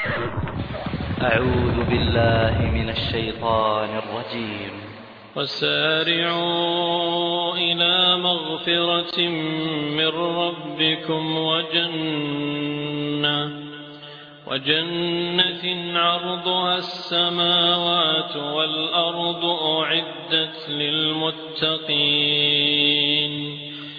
أعوذ بالله من الشيطان الرجيم وسارعوا إلى مغفرة من ربكم وجنة وجنة عرضها السماوات والأرض أعدت للمتقين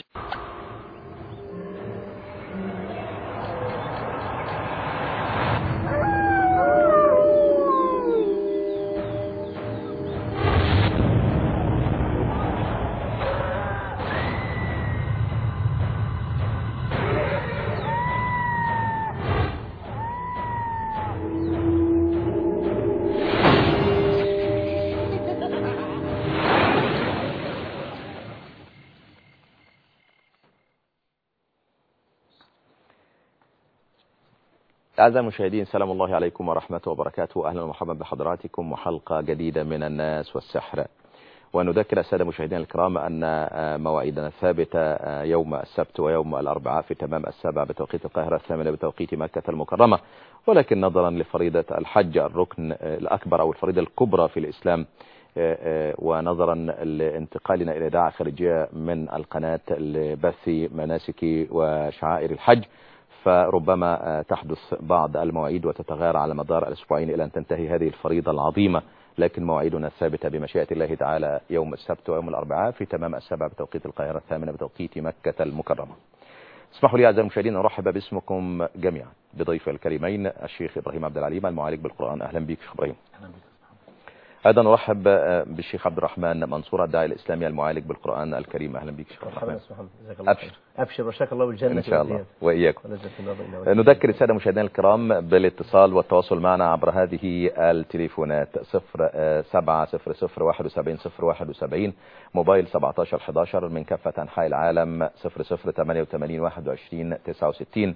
أعزائي المشاهدين سلام الله عليكم ورحمة وبركاته أهلا ومرحبا بحضراتكم وحلقة جديدة من الناس والسحر ونذكر السادة المشاهدين الكرام أن مواعيدنا الثابتة يوم السبت ويوم الأربعاء في تمام السابع بتوقيت القاهرة الثامنة بتوقيت مكة المكرمة ولكن نظرا لفريضة الحج الركن الأكبر أو الفريضة الكبرى في الإسلام ونظرا لانتقالنا إلى إذاعة خارجية من القناة لبث مناسك وشعائر الحج فربما تحدث بعض المواعيد وتتغير على مدار الأسبوعين إلى أن تنتهي هذه الفريضة العظيمة لكن مواعيدنا الثابتة بمشيئة الله تعالى يوم السبت ويوم الأربعاء في تمام السبع بتوقيت القاهرة الثامنة بتوقيت مكة المكرمة اسمحوا لي أعزائي المشاهدين أن أرحب باسمكم جميعا بضيف الكريمين الشيخ إبراهيم عبد العليم المعالج بالقرآن أهلا بك شيخ إبراهيم أهلا بك أيضا أرحب بالشيخ عبد الرحمن منصور الداعي الإسلامي المعالج بالقرآن الكريم أهلا بك شيخ عبد الرحمن أبشر أبشر وشاك الله بالجنة إن شاء الله وإياكم ونزل في النار إلا وجهك. نذكر السادة المشاهدين الكرام بالاتصال والتواصل معنا عبر هذه التليفونات 0700 موبايل 1711 من كافة أنحاء العالم 0088 21 69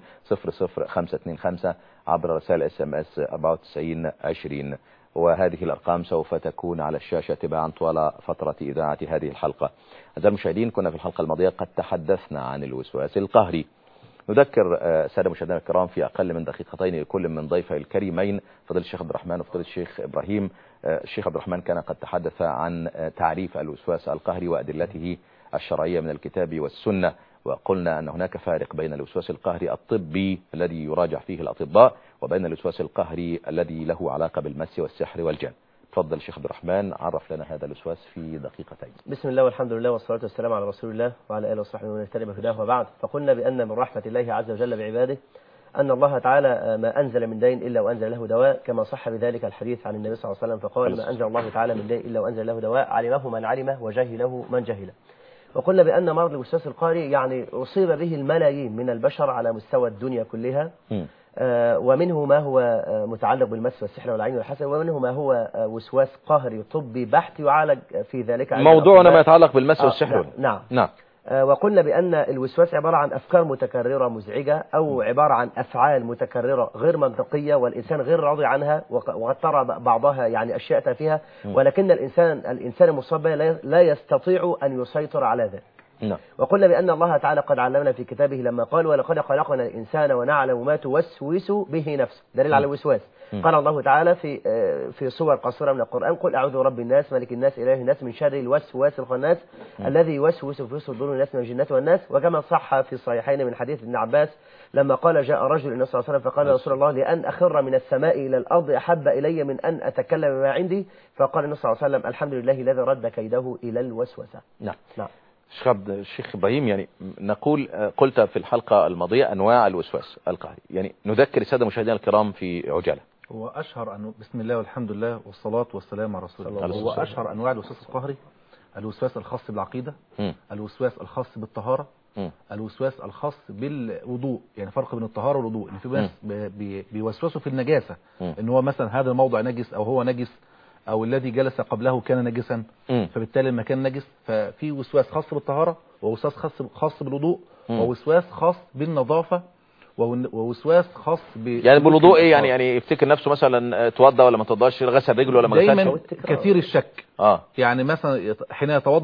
00525 عبر رسائل اس ام اس 94 20 وهذه الأرقام سوف تكون على الشاشة تباعا طوال فترة إذاعة هذه الحلقة أعزائي المشاهدين كنا في الحلقة الماضية قد تحدثنا عن الوسواس القهري نذكر السادة المشاهدين الكرام في أقل من دقيقتين لكل من ضيفي الكريمين فضيلة الشيخ عبد الرحمن وفضيلة الشيخ إبراهيم الشيخ عبد الرحمن كان قد تحدث عن تعريف الوسواس القهري وأدلته الشرعية من الكتاب والسنة وقلنا أن هناك فارق بين الوسواس القهري الطبي الذي يراجع فيه الأطباء وبين الوسواس القهري الذي له علاقة بالمس والسحر والجن تفضل الشيخ عبد الرحمن عرف لنا هذا الوسواس في دقيقتين بسم الله والحمد لله والصلاة والسلام على رسول الله وعلى آله وصحبه ومن اهتدى بهداه وبعد فقلنا بأن من رحمة الله عز وجل بعباده أن الله تعالى ما أنزل من دين إلا وأنزل له دواء كما صح بذلك الحديث عن النبي صلى الله عليه وسلم فقال ما أنزل الله تعالى من دين إلا وأنزل له دواء علمه من علمه وجهله من جهله وقلنا بأن مرض الوسواس القهري يعني أصيب به الملايين من البشر على مستوى الدنيا كلها م. آه ومنه ما هو آه متعلق بالمس والسحر والعين والحسد ومنه ما هو آه وسواس قهري طبي بحت يعالج في ذلك موضوعنا ما يتعلق بالمس والسحر نعم, نعم. نعم. وقلنا بأن الوسواس عبارة عن أفكار متكررة مزعجة أو عبارة عن أفعال متكررة غير منطقية والإنسان غير راضي عنها وقد ترى بعضها يعني أشياء تافهة ولكن الإنسان الإنسان المصاب لا يستطيع أن يسيطر على ذلك نعم. وقلنا بأن الله تعالى قد علمنا في كتابه لما قال ولقد خلقنا الإنسان ونعلم ما توسوس به نفسه دليل على الوسواس قال الله تعالى في في صور قصيرة من القرآن قل أعوذ برب الناس ملك الناس إله الناس من شر الوسواس الخناس الذي يوسوس في صدور الناس من الجنة والناس وكما صح في الصحيحين من حديث ابن عباس لما قال جاء رجل النبي صلى الله عليه وسلم فقال يا رسول الله لأن أخر من السماء إلى الأرض أحب إلي من أن أتكلم ما عندي فقال النبي صلى الله عليه وسلم الحمد لله الذي رد كيده إلى الوسوسة نعم نعم الشيخ عبد الشيخ ابراهيم يعني نقول قلت في الحلقة الماضية انواع الوسواس القهري يعني نذكر الساده المشاهدين الكرام في عجالة هو اشهر أنو... بسم الله والحمد لله والصلاة والسلام على رسول الله هو اشهر انواع الوسواس القهري الوسواس الخاص بالعقيدة م. الوسواس الخاص بالطهارة م. الوسواس الخاص بالوضوء يعني فرق بين الطهارة والوضوء ان في ناس بي... بيوسوسوا في النجاسة م. ان هو مثلا هذا الموضع نجس او هو نجس او الذي جلس قبله كان نجسا م. فبالتالي المكان نجس ففي وسواس خاص بالطهارة ووسواس خاص خاص بالوضوء م. ووسواس خاص بالنظافة وون- ووسواس خاص ب يعني بالوضوء ايه يعني يعني يفتكر نفسه مثلا اتوضى ولا ما اتوضاش غسل رجله ولا ما دايما غسلش كثير الشك اه يعني مثلا يت- حين يتوضأ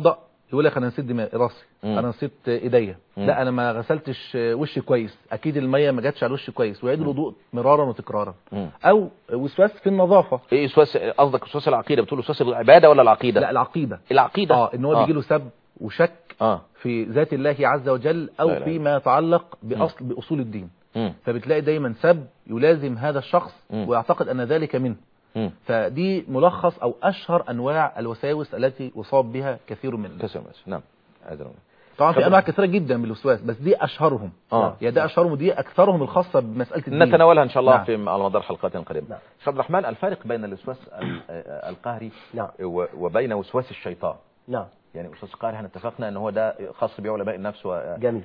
يقول لك انا نسيت دماغي راسي مم. انا نسيت ايديا مم. لا انا ما غسلتش وشي كويس اكيد الميه ما جاتش على وشي كويس ويعيد الوضوء مرارا وتكرارا مم. او وسواس في النظافه ايه وسواس قصدك وسواس العقيده بتقول وسواس العباده ولا العقيده لا العقيده العقيده اه ان هو آه. بيجي له سب وشك اه في ذات الله عز وجل او لا لا. فيما يتعلق باصل باصول الدين مم. فبتلاقي دايما سب يلازم هذا الشخص مم. ويعتقد ان ذلك منه مم. فدي ملخص او اشهر انواع الوساوس التي يصاب بها كثير من الناس كسر ماشي. نعم هذا هو. طبعا طب- في انواع كثيره جدا من الوسواس بس دي اشهرهم آه. يعني ده اشهرهم ودي اكثرهم الخاصه بمساله الدين نتناولها ان شاء الله نعم. في على مدار حلقات قادمه نعم. شيخ عبد الرحمن الفارق بين الوسواس ال- آه، القهري نعم. و- وبين وسواس الشيطان نعم يعني وسواس القهري احنا اتفقنا ان هو ده خاص بعلماء النفس و- جميل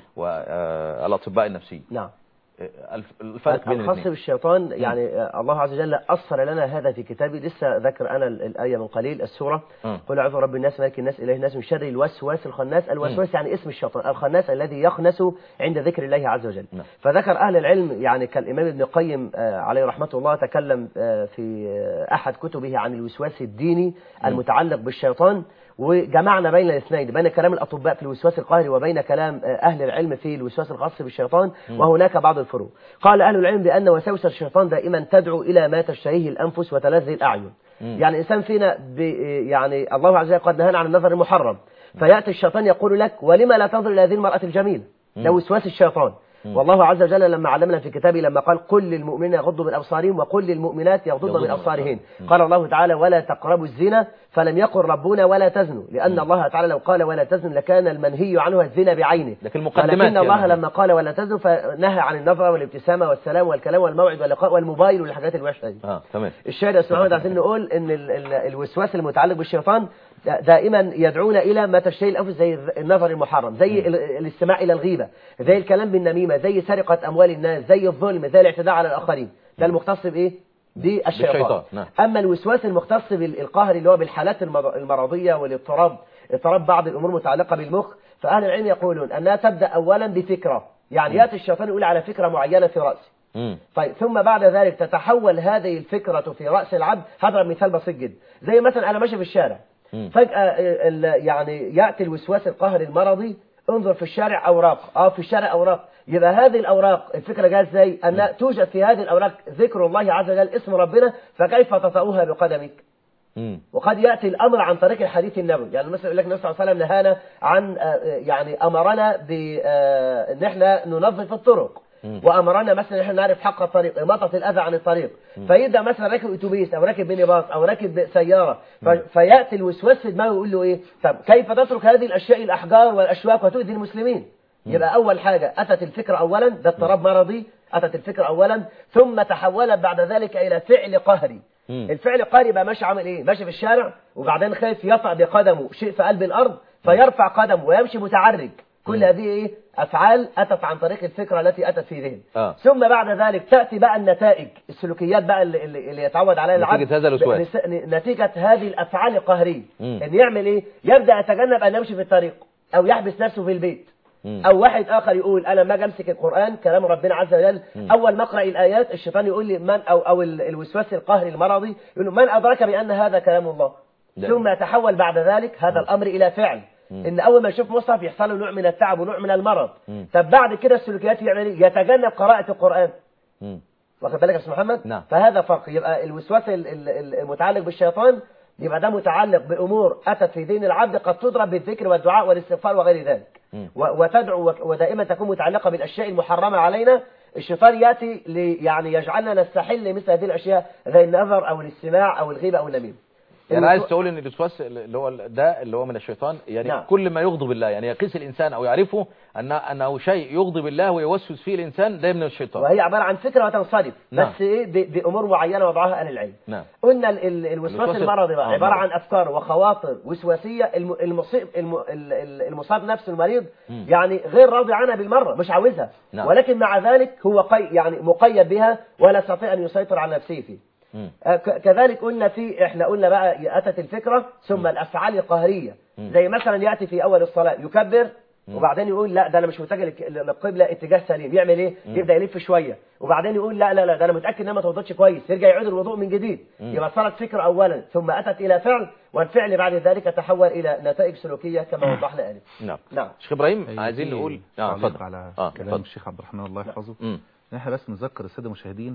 والاطباء النفسيين نعم آه، الف- الفرق بين الخاص الاثنين بالشيطان يعني آه، الله عز وجل أصر لنا هذا في كتابه لسه ذكر أنا ال- الآية من قليل السورة مم. قل أعوذ برب الناس مالك الناس إله الناس من شر الوسواس الخناس الوسواس يعني اسم الشيطان الخناس الذي يخنس عند ذكر الله عز وجل نعم. فذكر أهل العلم يعني كالإمام ابن القيم آه، عليه رحمة الله تكلم آه، في آه، أحد كتبه عن الوسواس الديني المتعلق بالشيطان وجمعنا بين الاثنين بين كلام الأطباء في الوسواس القهري وبين كلام آه، أهل العلم في الوسواس الخاص بالشيطان وهناك بعض الفروق قال أهل العلم بأن وسوس الشيطان دائما تدعو إلى ما تشتهيه الأنفس وتلذذ الأعين يعني الإنسان فينا بي يعني الله عز وجل قد نهانا عن النظر المحرم فيأتي الشيطان يقول لك ولما لا تنظر إلى هذه المرأة الجميلة ده وسواس الشيطان والله عز وجل لما علمنا في كتابه لما قال قل للمؤمنين يغضوا من أبصارهم وقل للمؤمنات يغضضن يغضضن من من أبصارهن أبصارهن. قال الله تعالى ولا تقربوا الزنا فلم يقل ربنا ولا تزنوا لأن الله تعالى لو قال ولا تزنوا لكان المنهي عنه الزنا بعينه لكن مقدمات ولكن الله يعني. لما قال ولا تزنوا فنهى عن النظرة والابتسامة والسلام والكلام والموعد واللقاء والموبايل والحاجات الوحشة دي اه تمام الشاهد يا استاذ محمد عايزين نقول ان ال- ال- الوسواس المتعلق بالشيطان دا- دائما يدعونا الى ما تشتهي الانفس زي النظر المحرم زي ال- الاستماع الى الغيبه زي الكلام بالنميمه زي سرقه اموال الناس زي الظلم زي الاعتداء على الاخرين ده المختص بايه بالشيطان بالشيطان، نعم. اما الوسواس المختص بالقهر اللي هو بالحالات المر- المرضيه والاضطراب اضطراب بعض الامور المتعلقه بالمخ فاهل العلم يقولون انها تبدا اولا بفكره يعني ياتي الشيطان يقول على فكره معينه في راسي مم. طيب ثم بعد ذلك تتحول هذه الفكرة في رأس العبد هضرب مثال بسيط جدا زي مثلا أنا ماشي في الشارع مم. فجأة ال- ال- يعني يأتي الوسواس القهري المرضي انظر في الشارع أوراق اه في الشارع أوراق يبقى هذه الأوراق الفكرة جاء ازاي أن توجد في هذه الأوراق ذكر الله عز وجل اسم ربنا فكيف تطأوها بقدمك مم. وقد يأتي الأمر عن طريق الحديث النبوي يعني مثلا يقول لك النبي صلى الله عليه وسلم نهانا عن آه، يعني أمرنا بأن احنا ننظف الطرق وأمرنا مثلا ان احنا نعرف حق الطريق إماطة الأذى عن الطريق فيبدأ مثلا راكب أتوبيس أو راكب ميني باص أو راكب سيارة ف- فيأتي الوسواس في دماغه يقول له إيه طب كيف تترك هذه الأشياء الأحجار والأشواك وتؤذي المسلمين يبقى أول حاجة أتت الفكرة أولا ده اضطراب مرضي أتت الفكرة أولا ثم تحولت بعد ذلك إلى فعل قهري مم. الفعل قهري يبقى ماشي عامل ايه ماشي في الشارع وبعدين خايف يطأ بقدمه شيء في قلب الارض فيرفع قدمه ويمشي متعرج كل هذه ايه افعال اتت عن طريق الفكره التي اتت في ذهنه آه. ثم بعد ذلك تاتي بقى النتائج السلوكيات بقى اللي, اللي اللي يتعود عليها العبد نتيجة هذا الوسواس. بنس- نتيجه هذه الافعال القهريه مم. ان يعمل ايه يبدا يتجنب ان يمشي في الطريق او يحبس نفسه في البيت مم. او واحد اخر يقول انا لما اجي امسك القران كلام ربنا عز وجل اول ما اقرا الايات الشيطان يقول لي من او او ال- الوسواس القهري المرضي يقول له من ادرك بان هذا كلام الله ده. ثم يتحول بعد ذلك هذا الامر الى فعل ان اول ما يشوف مصحف يحصل له نوع من التعب ونوع من المرض مم. طب بعد كده السلوكيات يعمل ايه يتجنب قراءه القران مم. واخد بالك يا استاذ محمد نعم. فهذا فرق يبقى الوسواس ال- ال- ال- المتعلق بالشيطان يبقى ده متعلق بامور اتت في دين العبد قد تضرب بالذكر والدعاء والاستغفار وغير ذلك مم. و- وتدعو وك- ودائما تكون متعلقه بالاشياء المحرمه علينا الشيطان ياتي لي يعني يجعلنا نستحل مثل هذه الاشياء زي النظر او الاستماع او الغيبه او النميمه يعني عايز الوسو- تقول ان الوسواس اللي هو ده اللي هو من الشيطان يعني نعم. كل ما يغضب الله يعني يقيس الانسان او يعرفه ان انه شيء يغضب الله ويوسوس فيه الانسان ده من الشيطان وهي عباره عن فكره وتنصرف نعم. بس ايه ب- بامور معينه وضعها اهل العلم نعم قلنا ال- ال- الوسواس الوسواس- المرضي بقى آه، عباره المرض. عن افكار وخواطر وسواسيه الم- المصيب الم- ال- ال- المصاب نفسه المريض مم. يعني غير راضي عنها بالمره مش عاوزها نعم. ولكن مع ذلك هو قي يعني مقيد بها ولا يستطيع ان يسيطر على نفسه فيه مم. آه، ك- كذلك قلنا في احنا قلنا بقى اتت الفكره ثم الافعال القهريه مم. زي مثلا ياتي في اول الصلاه يكبر وبعدين يقول لا ده انا مش متجه لك- للقبله اتجاه سليم يعمل ايه يبدا يلف شويه وبعدين يقول لا لا لا ده انا متاكد ان انا ما توضتش كويس يرجع يعيد الوضوء من جديد يبقى صارت فكره اولا ثم اتت الى فعل والفعل بعد ذلك تحول الى نتائج سلوكيه كما وضحنا انف نعم نعم شيخ ابراهيم هي عايزين دي نقول اه تعليق اتفضل على اه كلام اتفضل الشيخ عبد الرحمن الله يحفظه مم. ان احنا بس نذكر الساده المشاهدين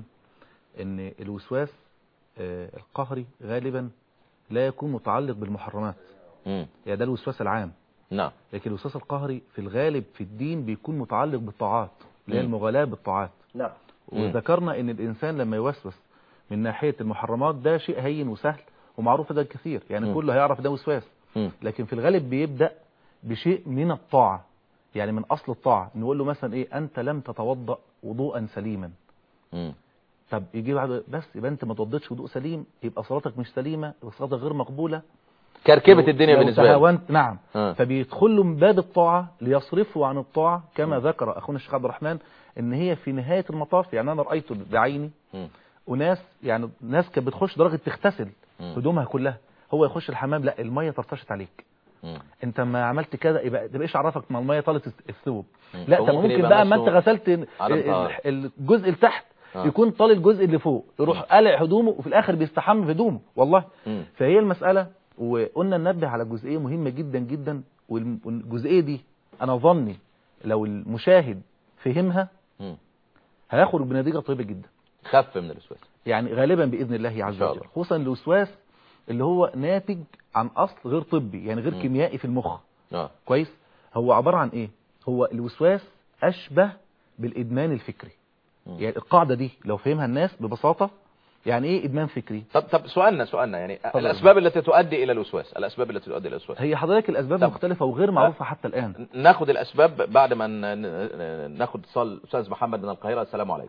ان الوسواس آه، القهري غالبا لا يكون متعلق بالمحرمات مم. يعني ده الوسواس العام نعم لكن الوسواس القهري في الغالب في الدين بيكون متعلق بالطاعات اللي هي مم. المغالاة بالطاعات نعم مم. وذكرنا ان الانسان لما يوسوس من ناحية المحرمات ده شيء هين وسهل ومعروف ده كثير يعني مم. كله هيعرف ده وسواس مم. لكن في الغالب بيبدأ بشيء من الطاعة يعني من اصل الطاعة نقول له مثلا ايه انت لم تتوضأ وضوءا سليما مم. طب يجي بعد بس يبقى انت ما توضيتش وضوء سليم يبقى صلاتك مش سليمة يبقى صلاتك غير مقبولة كركبة لو- الدنيا لو بالنسبة لي تهاونت نعم آه. فبيدخلوا من باب الطاعة ليصرفوا عن الطاعة كما ذكر أخونا الشيخ عبد الرحمن إن هي في نهاية المطاف يعني أنا رأيت بعيني مم. وناس يعني ناس كانت بتخش درجة تغتسل مم. هدومها كلها هو يخش الحمام لا المية طرطشت عليك مم. انت ما عملت كده يبقى ده ايش عرفك ما المية طالت الثوب مم. لا أو طب ممكن ممكن يبقى بقى ما انت نفسه غسلت ال- على طهارة. ال- الجزء اللي تحت آه. يكون طال الجزء اللي فوق يروح قلع هدومه وفي الاخر بيستحمى في هدومه والله مم. فهي المسألة وقلنا ننبه على جزئية مهمة جدا جدا والم- والجزئية دي أنا ظني لو المشاهد فهمها مم. هيخرج بنتيجة طيبة جدا خف من الوسواس يعني غالبا بإذن الله عز شاء وجل الله. خصوصا الوسواس اللي هو ناتج عن أصل غير طبي يعني غير مم. كيميائي في المخ اه كويس هو عبارة عن إيه هو الوسواس أشبه بالإدمان الفكري مم. يعني القاعدة دي لو فهمها الناس ببساطة يعني إيه إدمان فكري طب طب سؤالنا سؤالنا يعني اتفضل. الاسباب التي تؤدي الى الوسواس الاسباب التي تؤدي الى الوسواس هي حضرتك الأسباب طب. مختلفة وغير معروفة حتى الآن ناخد الاسباب بعد ما ن- ن- ناخد اتصال استاذ محمد من القاهره السلام عليكم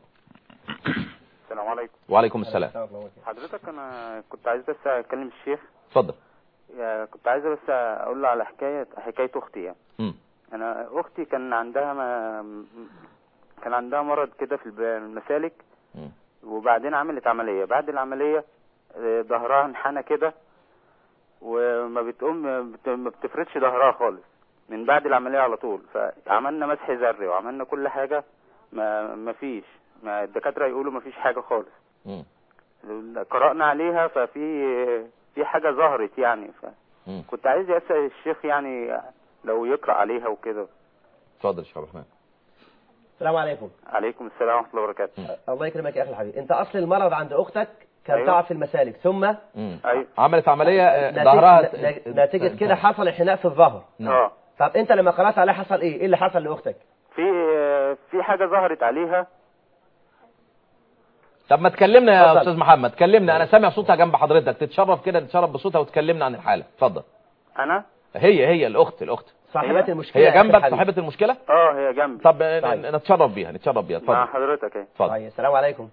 السلام عليكم وعليكم السلام حضرتك انا كنت عايز بس اكلم الشيخ اتفضل يا- كنت عايز بس اقول له على حكايه حكايه اختي يعني مم. انا اختي كان عندها ما كان عندها مرض كده في الب- المسالك مم. وبعدين عملت عمليه بعد العمليه آه، ظهرها انحنى كده وما بتقوم بت- ما بتفردش ظهرها خالص من بعد العمليه على طول فعملنا مسح ذري وعملنا كل حاجه ما ما فيش ما الدكاتره يقولوا ما فيش حاجه خالص مم. قرأنا عليها ففي في حاجة ظهرت يعني مم. فكنت عايز أسأل الشيخ يعني لو يقرأ عليها وكده اتفضل يا شيخ عبد الرحمن السلام عليكم عليكم السلام ورحمة الله وبركاته الله يكرمك يا اخي الحبيب انت اصل المرض عند اختك كان أيوة. تعب في المسالك ثم مم. أيوة. عملت عمليه آه، نتيجة, ظهرها ن- نتيجة كده حصل انحناء في الظهر نعم. اه طب انت لما قرأت عليها حصل ايه ايه اللي حصل لاختك في في حاجة ظهرت عليها طب ما تكلمنا يا اتفضل. استاذ محمد تكلمنا انا سامع صوتها جنب حضرتك تتشرف كده تتشرف بصوتها وتكلمنا عن الحاله اتفضل أنا هي هي الاخت الاخت صاحبات المشكلة هي يا أخي جنبك الحبيب. صاحبه المشكله اه هي جنبي طب آه، طيب. ن- نتشرف بيها نتشرف بيها مع اتفضل حضرتك اهي اتفضل طيب السلام عليكم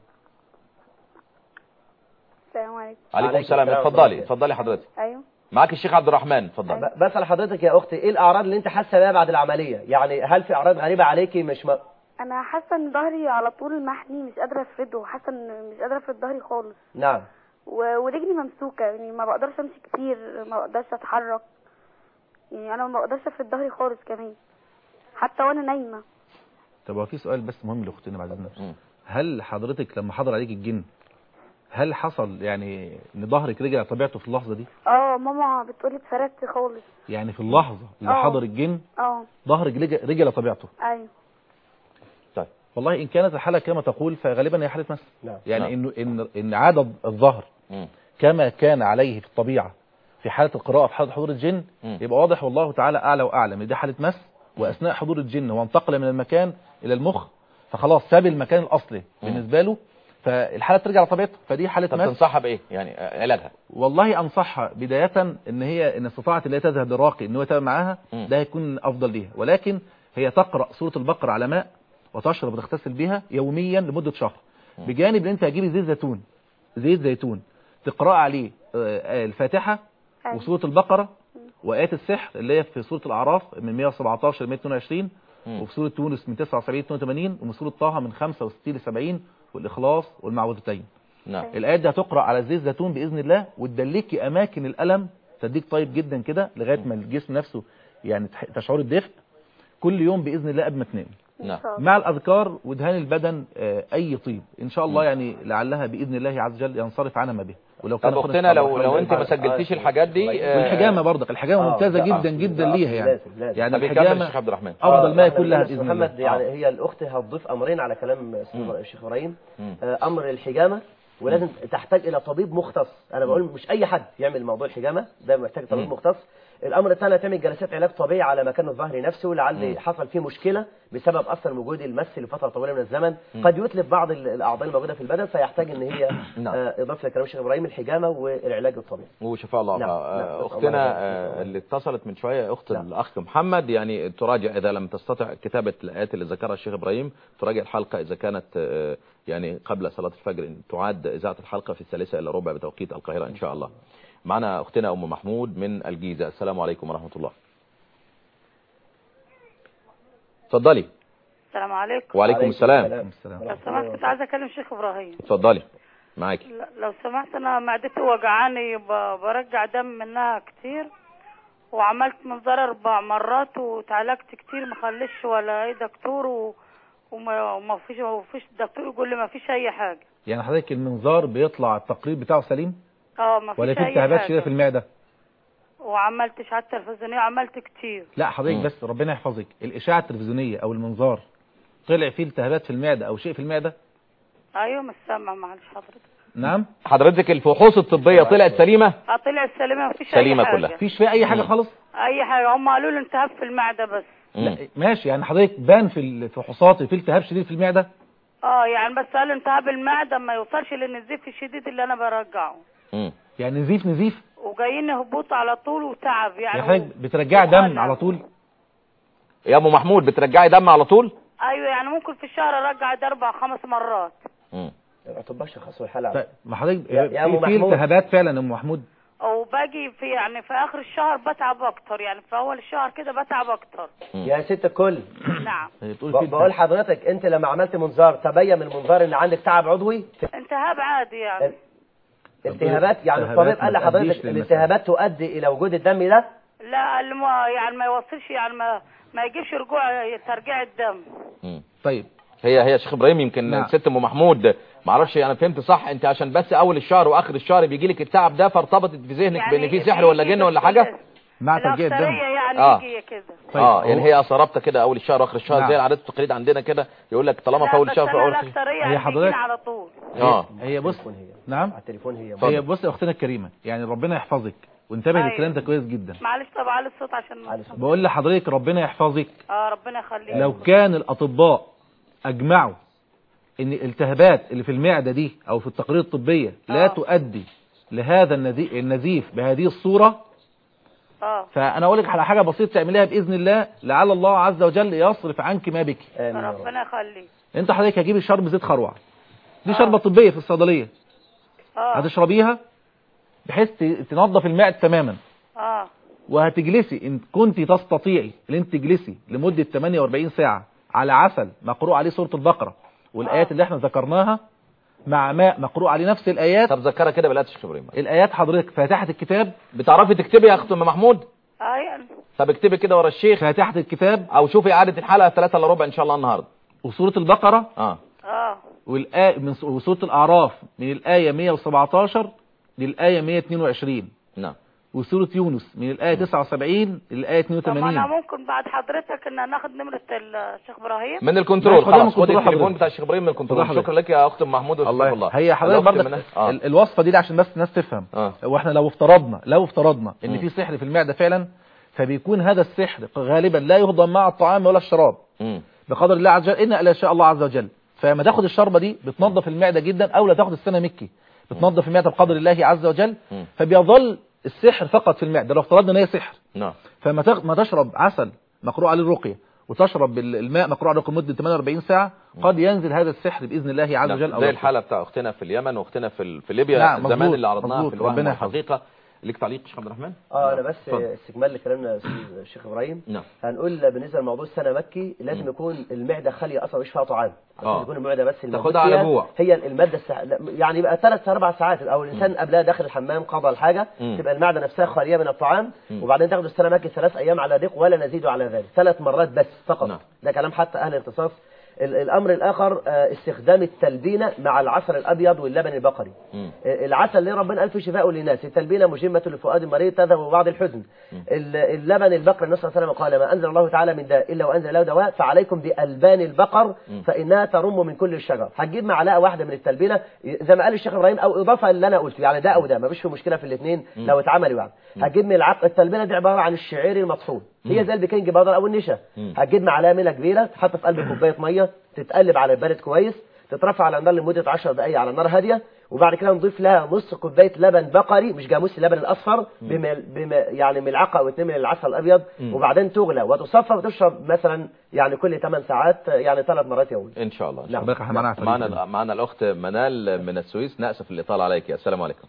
السلام عليكم عليكم عليكم السلام السلام اتفضلي ورحمة اتفضلي حضرتك ايوه معاك الشيخ عبد الرحمن اتفضل ب- بسأل حضرتك يا اختي ايه الاعراض اللي انت حاسه بيها بعد العملية يعني هل في اعراض غريبة عليكي مش م... انا حاسه ان ظهري على طول محني مش قادره افرده حاسه ان مش قادره افرد ظهري خالص نعم و- ورجلي ممسوكه يعني ما بقدرش امشي كتير ما بقدرش اتحرك يعني انا ما بقدرش افرد ظهري خالص كمان حتى وانا نايمه طب هو في سؤال بس مهم لاختنا بعد اذنك مم. هل حضرتك لما حضر عليك الجن هل حصل يعني ان ظهرك رجع على طبيعته في اللحظه دي اه ماما بتقولي اتفردت خالص يعني في اللحظه اللي آه. حضر الجن اه ظهرك رجع رجع لطبيعته ايوه طيب والله ان كانت الحاله كما تقول فغالبا هي حاله مس نعم. يعني نعم. انه ان ان عدد الظهر مم. كما كان عليه في الطبيعه في حاله القراءه في حاله حضور الجن مم. يبقى واضح والله تعالى اعلى واعلم ان دي حاله مس واثناء حضور الجن هو انتقل من المكان الى المخ فخلاص ساب المكان الاصلي بالنسبه له فالحاله ترجع لطبيعتها فدي حاله طب مس تنصحها بايه يعني آه، علاجها والله انصحها بدايه ان هي ان استطاعت ان هي تذهب للراقي ان هو يتابع معاها مم. ده هيكون افضل ليها ولكن هي تقرا سوره البقره على ماء وتشرب وتغتسل بها يوميا لمده شهر بجانب ان انت هتجيبي زيت زيتون زيت زيتون تقرا عليه آه، آه، الفاتحه أيوة. وسوره البقره وايات السحر اللي هي في سوره الاعراف من 117 ل 122 مم. وفي سوره تونس من 79 ل 82 ومن سوره طه من 65 ل 70 والاخلاص والمعوذتين نعم الايات دي هتقرا على زيت زيتون باذن الله وتدلكي اماكن الالم تديك طيب جدا كده لغايه ما الجسم نفسه يعني تح- تشعر الدفء كل يوم باذن الله قبل ما تنام ان نعم. شاء الله مع الاذكار ودهان البدن آه، اي طيب ان شاء الله يعني لعلها باذن الله عز وجل ينصرف عنها ما به ولو طب أخونا اختنا لو الصبر لو انت ما آه، سجلتيش آه، الحاجات دي آه، والحجامه برضك الحجامه آه، ممتازه لا، جدا آه، جدا آه، ليها يعني لازم لازم يعني طب يكمل الحجامه الشيخ عبد الرحمن افضل آه، ما إحنا يكون لها بنقول باذن محمد الله يعني هي الاخت هتضيف امرين على كلام مم. الشيخ ابراهيم مم. آه، امر الحجامه ولازم تحتاج الى طبيب مختص انا بقول مش اي حد يعمل موضوع الحجامه ده محتاج طبيب مم. مختص الامر الثاني تعمل جلسات علاج طبيعي على مكان الظهر نفسه مم. لعل حصل فيه مشكله بسبب اصلا وجود المس لفتره طويله من الزمن مم. قد يتلف بعض ال- الاعضاء الموجوده في البدن فيحتاج ان هي نعم. آه، اضافه لكلام الشيخ ابراهيم الحجامه والعلاج الطبيعي وشفاء الله نعم، آه، نعم، نسأل الله اختنا العافية. آه، اللي اتصلت من شويه اخت نعم. الاخ محمد يعني تراجع اذا لم تستطع كتابه الايات اللي ذكرها الشيخ ابراهيم تراجع الحلقه اذا كانت آه، يعني قبل صلاه الفجر إن تعاد اذاعه الحلقه في الثالثه الا ربع بتوقيت القاهره ان شاء الله معنا اختنا ام محمود من الجيزه السلام عليكم ورحمه الله اتفضلي السلام عليكم وعليكم السلام السلام لو سمحت كنت عايزه اكلم شيخ ابراهيم اتفضلي معاكي ل- لو سمحت انا معدتي وجعاني ب- برجع دم منها كتير وعملت منظار اربع مرات واتعالجت كتير ما خليش ولا اي دكتور و... وما وما فيش ما فيش دكتور يقول لي ما فيش اي حاجه يعني حضرتك المنظار بيطلع التقرير بتاعه سليم اه ما فيش ولا في اي التهابات حاجه شديده في المعده وعملت اشعه تلفزيونيه وعملت كتير لا حضرتك مم. بس ربنا يحفظك الاشعه التلفزيونيه او المنظار طلع فيه التهابات في المعده او شيء في المعده ايوه مش سامعه معلش حضرتك نعم حضرتك الفحوص الطبيه طلعت سليمه اه طلع سليمه ما فيش سليمة اي حاجه كلها. مفيش فيها اي حاجه مم. خالص اي حاجه هم قالوا لي التهاب في المعده بس مم. لا ماشي يعني حضرتك بان في الفحوصات في التهاب شديد في المعده اه يعني بس قال التهاب المعده ما يوصلش للنزيف الشديد اللي انا برجعه مم. يعني نزيف نزيف وجايين هبوط على طول وتعب يعني يعني حضرتك بترجعي دم وخلع. على طول يا ام محمود بترجعي دم على طول ايوه يعني ممكن في الشهر ارجع ده اربع خمس مرات مم. الاطباء شخصوا الحاله طيب ما حضرتك يا- يا في أم في محمود. التهابات فعلا يا ام محمود وباجي في يعني في اخر الشهر بتعب اكتر يعني في اول الشهر كده بتعب اكتر يا ست الكل نعم هي تقول ب- في بقول حضرتك انت لما عملت منظار تبين من المنظار ان عندك تعب عضوي التهاب عادي يعني التهابات يعني التهابات الطبيب قال ما لحضرتك تؤديش للمسألة. الالتهابات تؤدي الى وجود الدم ده لا الم... يعني ما يوصلش يعني ما ما يجيبش رجوع ترجيع الدم مم. طيب هي هي شيخ ابراهيم يمكن نعم. الست ام محمود ما اعرفش انا فهمت صح انت عشان بس اول الشهر واخر الشهر بيجي لك التعب ده فارتبطت في ذهنك يعني بان في سحر ولا بيجي جن ولا بس حاجه مع ترجيع الأكثرية الدم يعني آه. يجي كده طيب، اه يعني هو- هي اثربت كده اول الشهر واخر الشهر نعم. زي العادات والتقاليد عندنا كده يقول لك طالما في لا اول بس الشهر في انا اول الشهر الاكثريه هي يعني حضرتك- بيجيني على طول اه هي بص التليفون هي نعم على التليفون هي اتفضل. هي بص يا اختنا الكريمه يعني ربنا يحفظك وانتبه أيوة. للكلام ده كويس جدا معلش طب على الصوت عشان على الصوت. بقول لحضرتك ربنا يحفظك اه ربنا يخليك لو كان الاطباء اجمعوا ان الالتهابات اللي في المعده دي او في التقارير الطبيه لا آه. تؤدي لهذا النزي- النزيف بهذه الصوره اه فانا اقول لك على حاجه بسيطه تعمليها باذن الله لعل الله عز وجل يصرف عنك ما بك امين يا رب. ربنا يخليك انت حضرتك هتجيبي شرب زيت خروع دي آه. شربه طبيه في الصيدليه اه هتشربيها بحيث ت- تنظف المعده تماما اه وهتجلسي ان كنت تستطيعي ان انت تجلسي لمده 48 ساعه على عسل مقروء عليه سوره البقره والايات آه. اللي احنا ذكرناها مع ماء مقروء عليه نفس الايات طب ذكرها كده بالايات يا شيخ ابراهيم الايات حضرتك فاتحه الكتاب بتعرفي تكتبي يا اخت ام محمود ايوه طب اكتبي كده ورا الشيخ فاتحه الكتاب او شوفي اعاده الحلقه 3 الا ربع ان شاء الله النهارده وسوره البقره اه اه والآية من س- وسوره الاعراف من الايه 117 للايه 122 نعم وسوره يونس من الايه 79 للايه طب ما 82 انا ممكن بعد حضرتك ان ناخد نمره الشيخ ابراهيم من الكنترول ماشي، خدها من خلاص خد الكنترول التليفون حضرتك. بتاع الشيخ ابراهيم من الكنترول خدها شكرا لك يا اخت ام محمود واستغفر الله هي حضرتك الوقت برضك من- اه ال- الوصفه دي عشان بس الناس تفهم اه واحنا لو افترضنا لو افترضنا ان مم. في سحر في المعده فعلا فبيكون هذا السحر غالبا لا يهضم مع الطعام ولا الشراب مم. بقدر الله عز وجل ان الا شاء الله عز وجل فلما تاخد الشربه دي بتنظف المعده جدا او لا تاخد السنه مكي بتنظف المعده بقدر الله عز وجل مم. فبيظل السحر فقط في المعده لو افترضنا ان هي سحر نعم فما تغ- ما تشرب عسل مقروء عليه الرقيه وتشرب ال- الماء مقروء عليه الرقية لمده 48 ساعه قد ينزل هذا السحر باذن الله عز نعم. وجل أو زي يخرج. الحالة بتاع اختنا في اليمن واختنا في ال- في ليبيا نعم، زمان مظبوط، اللي عرضناها مظبوط. في الوهم ربنا يحفظك. والحقيقة ليك تعليق يا شيخ عبد الرحمن اه انا بس اتفضل. استكمال لكلامنا أستاذ الشيخ ابراهيم نعم هنقول بالنسبه لموضوع السنه مكي لازم مم. يكون المعده خاليه اصلا مش فيها طعام عشان آه. تكون المعده بس الموجود تاخدها على فيها جوع. هي الماده السح... لا، يعني يبقى ثلاث اربع ساعات او الانسان قبلها داخل الحمام قضى الحاجه مم. تبقى المعده نفسها خاليه من الطعام مم. وبعدين تاخد السنه مكي ثلاث ايام على ضيق ولا نزيد على ذلك ثلاث مرات بس فقط نعم. ده كلام حتى اهل الاختصاص ال- الامر الاخر آه، استخدام التلبينه مع العسل الابيض واللبن البقري مم. العسل اللي ربنا قال فيه شفاء للناس التلبينه مجمه لفؤاد المريض تذهب ببعض الحزن ال- اللبن البقر النبي صلى الله عليه وسلم قال ما انزل الله تعالى من داء الا وانزل له دواء فعليكم بالبان البقر فانها ترم من كل الشجر هتجيب معلقه واحده من التلبينه زي ما قال الشيخ ابراهيم او اضافه اللي انا قلته يعني ده او ده ما فيش في مشكله في الاثنين لو اتعملوا يعني هتجيب من العق التلبينه دي عباره عن الشعير المطحون هي زي البيكنج باودر او النشا هتجيب معلقه ملح كبيره تحط في قلب كوبايه ميه تتقلب على البارد كويس تترفع على النار لمده 10 دقائق على نار هاديه وبعد كده نضيف لها نص كوبايه لبن بقري مش جاموسي اللبن الاصفر بم... بم... يعني ملعقه او اتنين من العسل الابيض وبعدين تغلى وتصفى وتشرب مثلا يعني كل 8 ساعات يعني ثلاث مرات يوميا ان شاء الله نعم. ربنا يخليك معانا على معنا الفريق. معنا الاخت منال من السويس ناسف الاطاله عليك السلام عليكم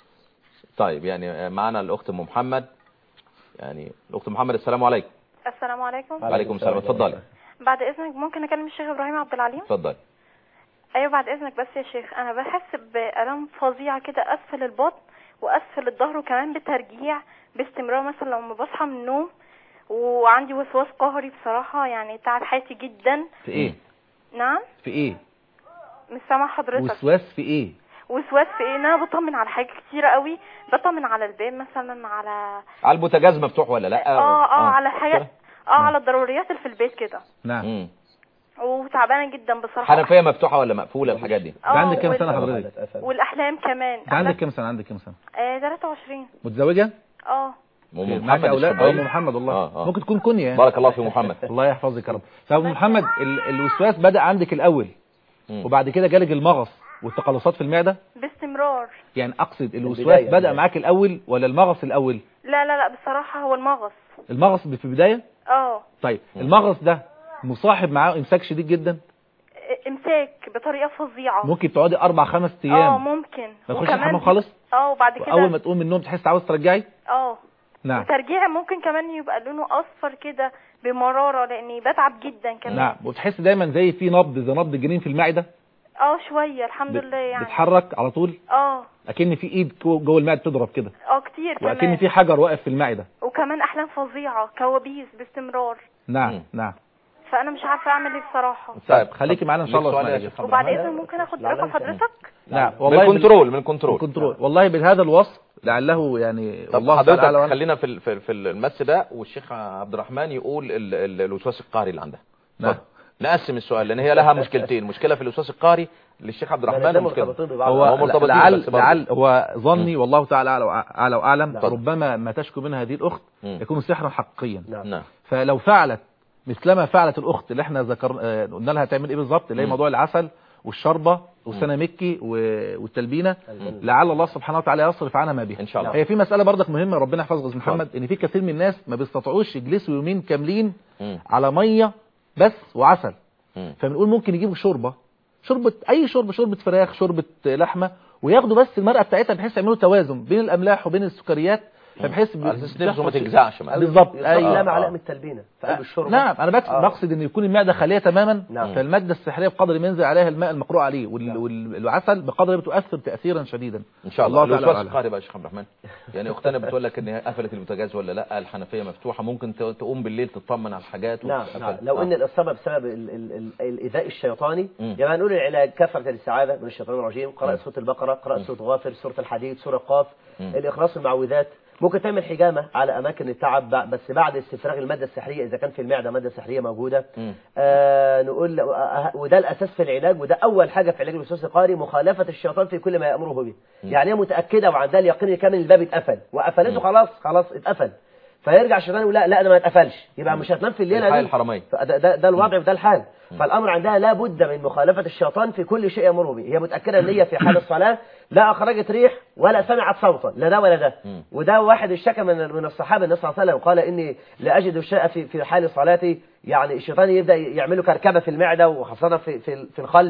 طيب يعني معنا الاخت ام محمد يعني الاخت محمد السلام عليكم السلام عليكم وعليكم السلام اتفضلي بعد اذنك ممكن اكلم الشيخ ابراهيم عبد العليم اتفضلي ايوه بعد اذنك بس يا شيخ انا بحس بالام فظيعه كده اسفل البطن واسفل الظهر وكمان بترجيع باستمرار مثلا لما بصحى من النوم وعندي وسواس قهري بصراحه يعني تعب حياتي جدا في ايه نعم في ايه مش سامع حضرتك وسواس في ايه وسواس في ايه إن انا بطمن على حاجات كتيره قوي بطمن على الباب مثلا على على البوتاجاز مفتوح ولا لا اه اه على حاجات كده؟ اه على الضروريات اللي في البيت كده نعم مم. وتعبانه جدا بصراحه حنفيه مفتوحه ولا مقفوله الحاجات دي اه ده عندك كام وال- سنه حضرتك والاحلام كمان انت عندك كام سنه عندك كام سنه آه 23 متزوجه اه ام معاك محمد اولاد اه الشبراوي. ام محمد والله آه، آه. ممكن تكون كنيه يعني. بارك الله في محمد الله يحفظك يا رب طب ام محمد ال- الوسواس بدا عندك الاول مم. وبعد كده جالك المغص والتقلصات في المعده باستمرار يعني اقصد الوسواس البداية، بدا البداية. معاك الاول ولا المغص الاول لا لا لا بصراحه هو المغص المغص في البدايه اه طيب المغص ده مصاحب معاه امساك شديد جدا امساك بطريقه فظيعه ممكن تقعدي اربع خمس اه ايام ممكن ما تخش الحمام خالص اه وبعد كده واول ما تقوم من النوم تحس عاوز ترجعي اه نعم وترجيع ممكن كمان يبقى لونه اصفر كده بمراره لاني بتعب جدا كمان نعم وتحس دايما زي في نبض زي نبض الجنين في المعده اه شويه الحمد بت- لله يعني بتحرك على طول اه اكن في ايد جو- جوه المعده تضرب كده اه كتير واكن كمان في حجر واقف في المعده وكمان احلام فظيعه كوابيس باستمرار نعم مم. نعم فانا مش عارفه اعمل ايه بصراحه طيب خليكي معانا ان شاء الله ليك سؤال يا اسمعي. شيخ عبد وبعد الرحمن؟ اذن ممكن اخد لا، لا، رقم لا. حضرتك نعم من والله بال- الكنترول من الكنترول كنترول والله بهذا الوصف لعله يعني طب الله تعالى حضرتك أعلم. خلينا في ال- في ال- في المس ده والشيخ عبد الرحمن يقول ال- ال- الوسواس القهري اللي عندها نعم. اتفضل. نقسم السؤال لان هي لها مشكلتين مشكله في الوسواس القهري للشيخ عبد الرحمن الرحمن ومشكله مرتبطين ببعض هو هو مرتبط بيه لعل بس برضه. لعل هو ظني والله تعالى اعلى وأع- اعلى واعلم اتفضل. ربما ما تشكو منها هذه الاخت مم. يكون سحرا حقيقيا نعم نعم فلو فعلت مثلما فعلت الاخت اللي احنا ذكر آه، قلنا لها تعمل ايه بالظبط اللي هي مم. موضوع العسل والشربه والسنه مكي و- والتلبينه لعل الله سبحانه وتعالى يصرف عنها ما بها ان شاء الله هي في مساله برضك مهمه ربنا يحفظك يا محمد ان في كثير من الناس ما بيستطيعوش يجلسوا يومين كاملين مم. على ميه بس وعسل مم. فبنقول ممكن يجيبوا شوربه شوربه اي شوربه شوربه فراخ شوربه لحمه وياخدوا بس المرقه بتاعتها بحيث يعملوا توازن بين الاملاح وبين السكريات فبحيث على اساس نفسه ما تجزعش معاه. بالظبط ايوه لا ايوه معلقه من التلبينه في قلب الشوربه نعم انا بقصد آه. بقصد ان يكون المعده خاليه تماما نعم. فالماده السحريه بقدر ما ينزل عليها الماء المقروء عليه وال... وال... والعسل بقدر ما تؤثر تاثيرا شديدا ان شاء الله الله تعالى الوسواس أعلم. القهري بقى يا شيخ عبد الرحمن يعني اختنا بتقول لك ان هي قفلت البوتاجاز ولا لا الحنفيه مفتوحه ممكن ت- تقوم بالليل تطمن على الحاجات نعم وتقفل. نعم لو آه. ان الاصابه بسبب ال- ال- ال- الايذاء الشيطاني مم. يعني نقول العلاج كثره الاستعاذه من الشيطان الرجيم قراءه سوره البقره قراءه سوره غافر سوره الحديد سوره قاف مم. الاخلاص المعوذات ممكن تعمل حجامه على اماكن التعب بع- بس بعد استفراغ الماده السحريه اذا كان في المعده ماده سحريه موجوده مم. آه نقول آه، وده الاساس في العلاج وده اول حاجه في علاج الوسواس القهري مخالفه الشيطان في كل ما يامره به يعني هي متاكده وعندها اليقين الكامل الباب اتقفل وقفلته خلاص خلاص اتقفل فيرجع الشيطان يقول لا لا ده ما اتقفلش يبقى مش هتنام في الليله الحياة دي الحرمية. فده ده, ده الوضع وده الحال فالامر عندها لا بد من مخالفه الشيطان في كل شيء يمر به هي متاكده ان هي في حال الصلاه لا اخرجت ريح ولا سمعت صوتا لا ده ولا ده مم. وده واحد اشتكى من من الصحابه النبي صلى الله عليه وسلم قال اني لا اجد الشيء في في حال صلاتي يعني الشيطان يبدا يعمل له كركبه في المعده وخاصه في في في الخلف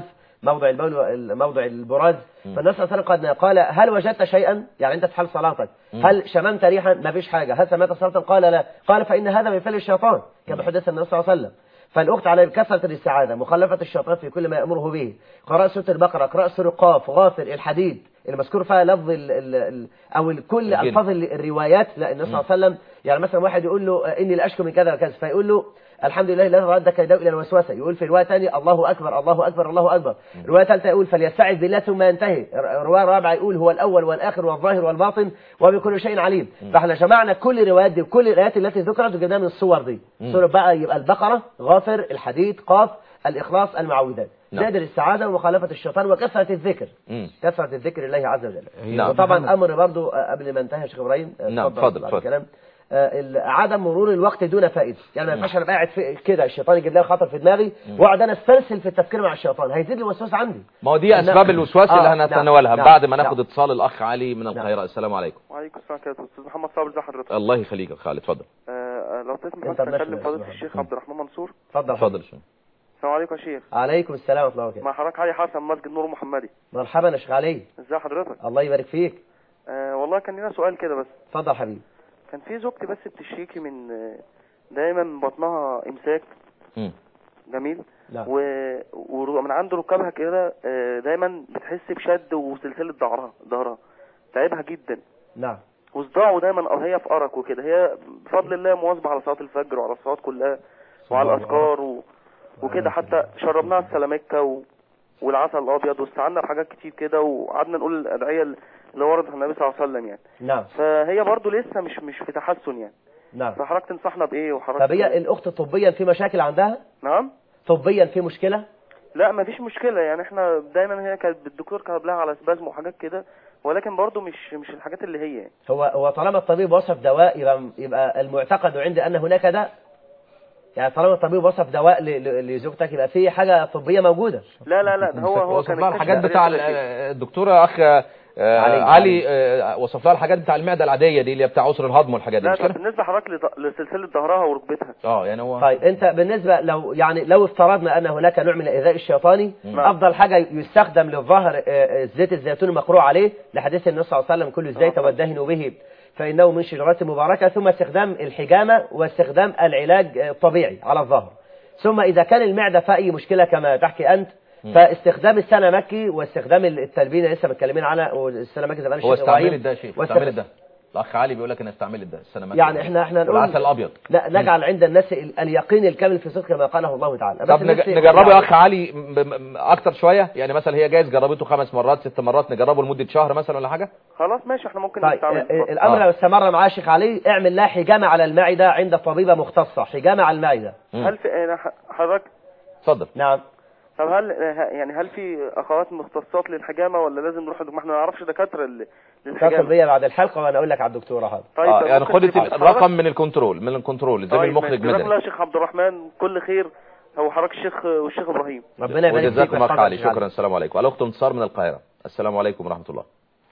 موضع البول موضع البراز فالنبي صلى الله عليه وسلم قد قال هل وجدت شيئا يعني انت في حال صلاتك هل شممت ريحا ما فيش حاجه هل سمعت صوتا قال لا قال فان هذا من فعل الشيطان كما حدث النبي صلى الله عليه وسلم فالاخت على كثره الاستعاذه مخالفه الشيطان في كل ما يامره به قراءه سوره البقره قراءه سوره قاف غافر الحديد المذكور فيها لفظ ال ال ال او ال- كل الجن. الفاظ ال- الروايات لا النبي صلى الله عليه وسلم يعني مثلا واحد يقول له آه، اني لاشكو من كذا وكذا فيقول له الحمد لله الذي رد كيده الى الوسوسه يقول في روايه ثانيه الله اكبر الله اكبر الله اكبر روايه ثالثه يقول فليستعذ بالله ثم ينتهي ر- روايه رابعه يقول هو الاول والاخر والظاهر والباطن وبكل شيء عليم فاحنا جمعنا كل الروايات دي وكل الايات التي ذكرت وجبناها من الصور دي سوره بقى يبقى البقره غافر الحديد قاف الاخلاص المعوذات نعم. زاد الاستعاذه ومخالفه الشيطان وكثره الذكر مم. كثره الذكر لله عز وجل نعم. وطبعا امر برضو آه، قبل ما انتهي يا شيخ ابراهيم آه، نعم، اتفضل اتفضل، بعد اتفضل. الكلام آه، ال- عدم مرور الوقت دون فائده يعني ما ينفعش انا قاعد في كده الشيطان يجيب لي خطر في دماغي واقعد انا استرسل في التفكير مع الشيطان هيزيد لي الوسواس عندي ما هو دي نعم. اسباب الوسواس آه، اللي نعم، هنتناولها نعم، بعد ما نعم. ناخد اتصال الاخ علي من القاهره السلام عليكم وعليكم السلام ورحمة الله استاذ محمد صابر ازي حضرتك الله يخليك يا خالد اتفضل آه لو تسمح انت بس بلاش اكلم بلاش فضيله بلاش. الشيخ عبد الرحمن منصور اتفضل اتفضل يا شيخ. السلام عليكم يا شيخ عليكم السلام ورحمه الله وبركاته مع حضرتك علي حسن مسجد نور محمدي مرحبا يا شيخ علي ازي حضرتك الله يبارك فيك آه والله كان لنا سؤال كده بس اتفضل حبيبي كان في زوجتي بس بتشتكي من آه، دايما بطنها امساك مم. جميل نعم. و... ومن عند ركابها كده آه، دايما بتحس بشد وسلسله ظهرها ظهرها تعبها جدا نعم وصداع ودايما او هي في ارق وكده هي بفضل الله مواظبه على صلاه الفجر وعلى الصلوات كلها وعلى الاذكار و... وكده حتى شربناها السلامكه و... والعسل الابيض واستعنا بحاجات كتير كده وقعدنا نقول الادعيه اللي وردت عن النبي صلى الله عليه وسلم يعني نعم فهي برضو لسه مش مش في تحسن يعني نعم فحضرتك تنصحنا بايه وحضرتك طب هي الاخت طبيا في مشاكل عندها نعم طبيا في مشكله لا مفيش مشكله يعني احنا دايما هي كانت الدكتور كتب لها على سبازم وحاجات كده ولكن برضو مش مش الحاجات اللي هي يعني. هو هو طالما الطبيب وصف دواء يبقى يبقى المعتقد عندي ان هناك داء يعني طالما الطبيب وصف دواء ل- ل- لزوجتك يبقى في حاجه طبيه موجوده لا لا لا ده هو هو وصف كان لها اكتشف الحاجات بتاع ال- تقريباً آه، الدكتوره اخ آه، علي. علي آه، وصف لها الحاجات بتاع المعده العاديه دي اللي هي بتاع عسر الهضم والحاجات دي لا مش طب كده بالنسبه حضرتك لط- لسلسله ظهرها وركبتها اه يعني هو طيب انت بالنسبه لو يعني لو افترضنا ان هناك نوع من الايذاء الشيطاني افضل حاجه يستخدم للظهر آه، آه، زيت الزيتون المقروء عليه لحديث النبي صلى الله عليه وسلم كل الزيت والدهن به فانه من شجرات مباركه ثم استخدام الحجامه واستخدام العلاج آه، الطبيعي على الظهر ثم اذا كان المعده فيها اي مشكله كما تحكي انت فاستخدام السلامكي واستخدام التلبينه لسه متكلمين على والسلامكي زي ما قال هو الشيخ إبراهيم. استعملت ده يا شيخ واستخ- استعملت ده الاخ علي بيقول لك ان استعملت ده السلامات يعني احنا احنا نقول والعسل الابيض لا نجعل عند الناس ال- اليقين الكامل في صدق ما قاله الله تعالى بس طب الناس نج- نجربه يا اخ علي م- م- اكتر شويه يعني مثلا هي جايز جربته خمس مرات ست مرات نجربه لمده شهر مثلا ولا حاجه خلاص ماشي احنا ممكن طيب نستعمل آه، آه، الامر آه. لو استمر مع شيخ علي اعمل لها حجامه على المعده عند طبيبه مختصه حجامه على المعده مم. هل في آه، ح- حضرتك اتفضل نعم طب هل آه، يعني هل في اخوات مختصات للحجامه ولا لازم نروح ما احنا ما نعرفش دكاتره ل- اتصل للحجامه بيا بعد الحلقه وانا اقول لك على الدكتوره هذا طيب اه طب يعني ممكن خد تبقى حضرتك- الرقم من الكنترول من الكنترول زي طيب المخرج ماشي. جزاك الله مدني يا شيخ عبد الرحمن كل خير هو حضرتك الشيخ والشيخ ابراهيم ربنا يبارك فيك وجزاكم اخ ويحفظك علي يا شيخ شكرا السلام عليكم الاخت انتصار من القاهره السلام عليكم ورحمه الله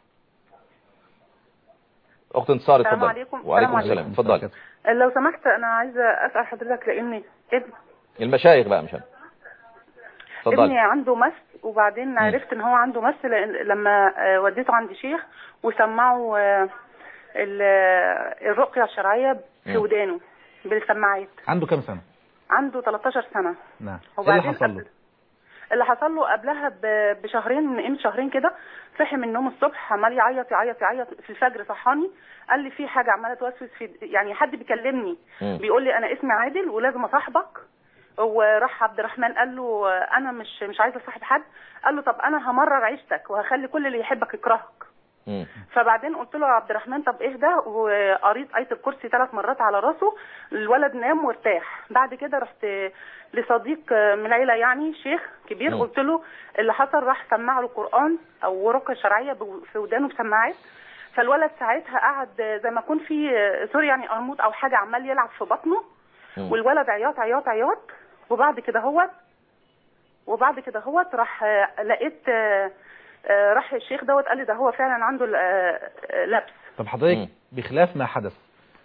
اخت انتصار السلام اتفضل عليكم. وعليكم السلام السلام اتفضل لو سمحت انا عايزه اسال حضرتك لان ابن المشايخ بقى مش انا ابني اتفضل عنده مس وبعدين عرفت ان هو عنده مس لأن- لما آه، وديته عند شيخ وسمعوا آه، ال- آه، الرقيه الشرعيه في مم. ودانه بالسماعات عنده كام سنة عنده 13 سنه نعم ايه اللي وبعدين حصل له قبل- اللي حصل له قبلها ب- بشهرين من قيمه شهرين كده صحي من النوم الصبح عمال يعيط يعيط يعيط في الفجر صحاني قال لي في حاجه عماله توسوس في يعني حد بيكلمني مم. بيقول لي انا اسمي عادل ولازم اصاحبك وراح عبد الرحمن قال له انا مش مش عايزه اصاحب حد قال له طب انا همرر عيشتك وهخلي كل اللي يحبك يكرهك مم. فبعدين قلت له يا عبد الرحمن طب اهدى وقريت آية الكرسي ثلاث مرات على راسه الولد نام وارتاح بعد كده رحت لصديق من العيلة يعني شيخ كبير مم. قلت له اللي حصل راح سمع له القرآن او رقية شرعية بو- في ودانه بسماعات فالولد ساعتها قعد زي ما يكون في سوري يعني قرموط او حاجة عمال يلعب في بطنه مم. والولد عياط عياط عياط وبعد كده هو وبعد كده هو راح آه، لقيت آه، آه، راح الشيخ دوت قال لي ده هو فعلا عنده ال- آه، آه، لبس طب حضرتك مم. بخلاف ما حدث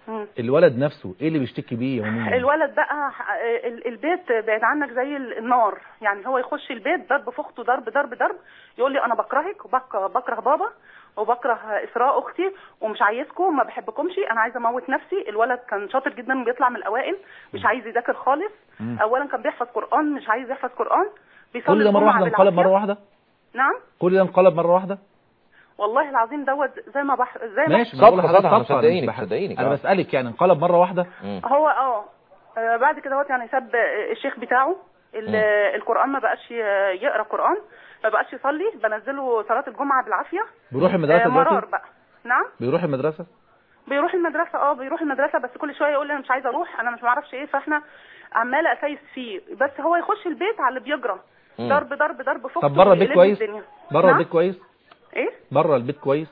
مم. الولد نفسه ايه اللي بيشتكي بيه يوميا الولد بقى ح- ال- البيت بعيد عنك زي ال- النار يعني هو يخش البيت ضرب في اخته ضرب ضرب ضرب يقول لي انا بكرهك وبكره بكره بابا وبكره اسراء اختي ومش عايزكم ما بحبكمش انا عايزه اموت نفسي الولد كان شاطر جدا بيطلع من الاوائل مش عايز يذاكر خالص مم. اولا كان بيحفظ قران مش عايز يحفظ قران بيصلي كل ده مره الجمعة واحده انقلب بالعافية. مره واحده نعم كل ده انقلب مره واحده والله العظيم دوت زي ما بح... زي ما ماشي ما أنا بقول صدقة، لحضرتك صدقة، صدقة، صدقيني، أنا مش بح- صدقيني، انا آه. بسالك يعني انقلب مره واحده هو اه آه، بعد كده هوت يعني ساب الشيخ بتاعه ال- مم. القرآن ما بقاش ي- يقرا قرآن ما بقاش يصلي بنزله صلاة الجمعة بالعافية بيروح المدرسه آه، مرار دلوقتي بقى نعم بيروح المدرسه بيروح المدرسة اه بيروح المدرسة بس كل شوية يقول لي انا مش عايز اروح انا مش معرفش ايه فاحنا عمالة اسايس فيه بس هو يخش البيت على اللي بيجرى مم. ضرب ضرب ضرب فوق طب بره البيت كويس بره البيت كويس ايه بره البيت كويس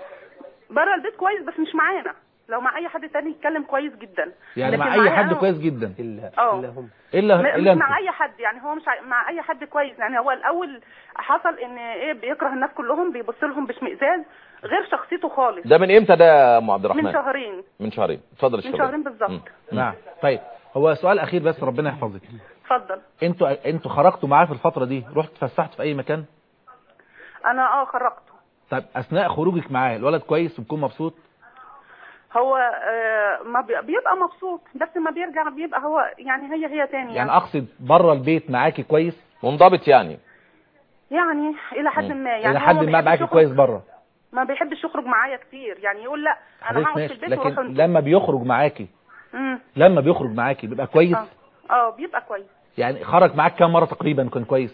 بره البيت كويس بس مش معانا لو مع اي حد تاني يتكلم كويس جدا يعني لكن مع اي معايا حد أنا- كويس جدا اه الا م- الا مش انت مع اي حد يعني هو مش ع- مع اي حد كويس يعني هو الاول حصل ان ايه بيكره الناس كلهم بيبص لهم باشمئزاز غير شخصيته خالص ده من امتى ده يا ام عبد الرحمن من شهرين من شهرين اتفضل من اشتغل شهرين بالظبط نعم طيب هو سؤال اخير بس ربنا يحفظك اتفضل انتوا انتوا خرجتوا معاه في الفتره دي رحت اتفسحتوا في اي مكان انا اه خرجته طيب اثناء خروجك معاه الولد كويس وبيكون مبسوط هو آه ما بي- بيبقى مبسوط بس ما بيرجع بيبقى هو يعني هي هي تاني يعني اقصد بره البيت معاكي كويس منضبط يعني يعني الى حد ما يعني الى هو حد ما ما بيحبش معاكي يخرج- كويس بره ما بيحبش يخرج معايا كتير يعني يقول لا انا حضرتك هقعد في ماشي البيت لكن وروح انتوا. لما بيخرج معاكي مم. لما بيخرج معاكي بيبقى كويس اه اه بيبقى كويس يعني خرج معاك كام مره تقريبا كان كويس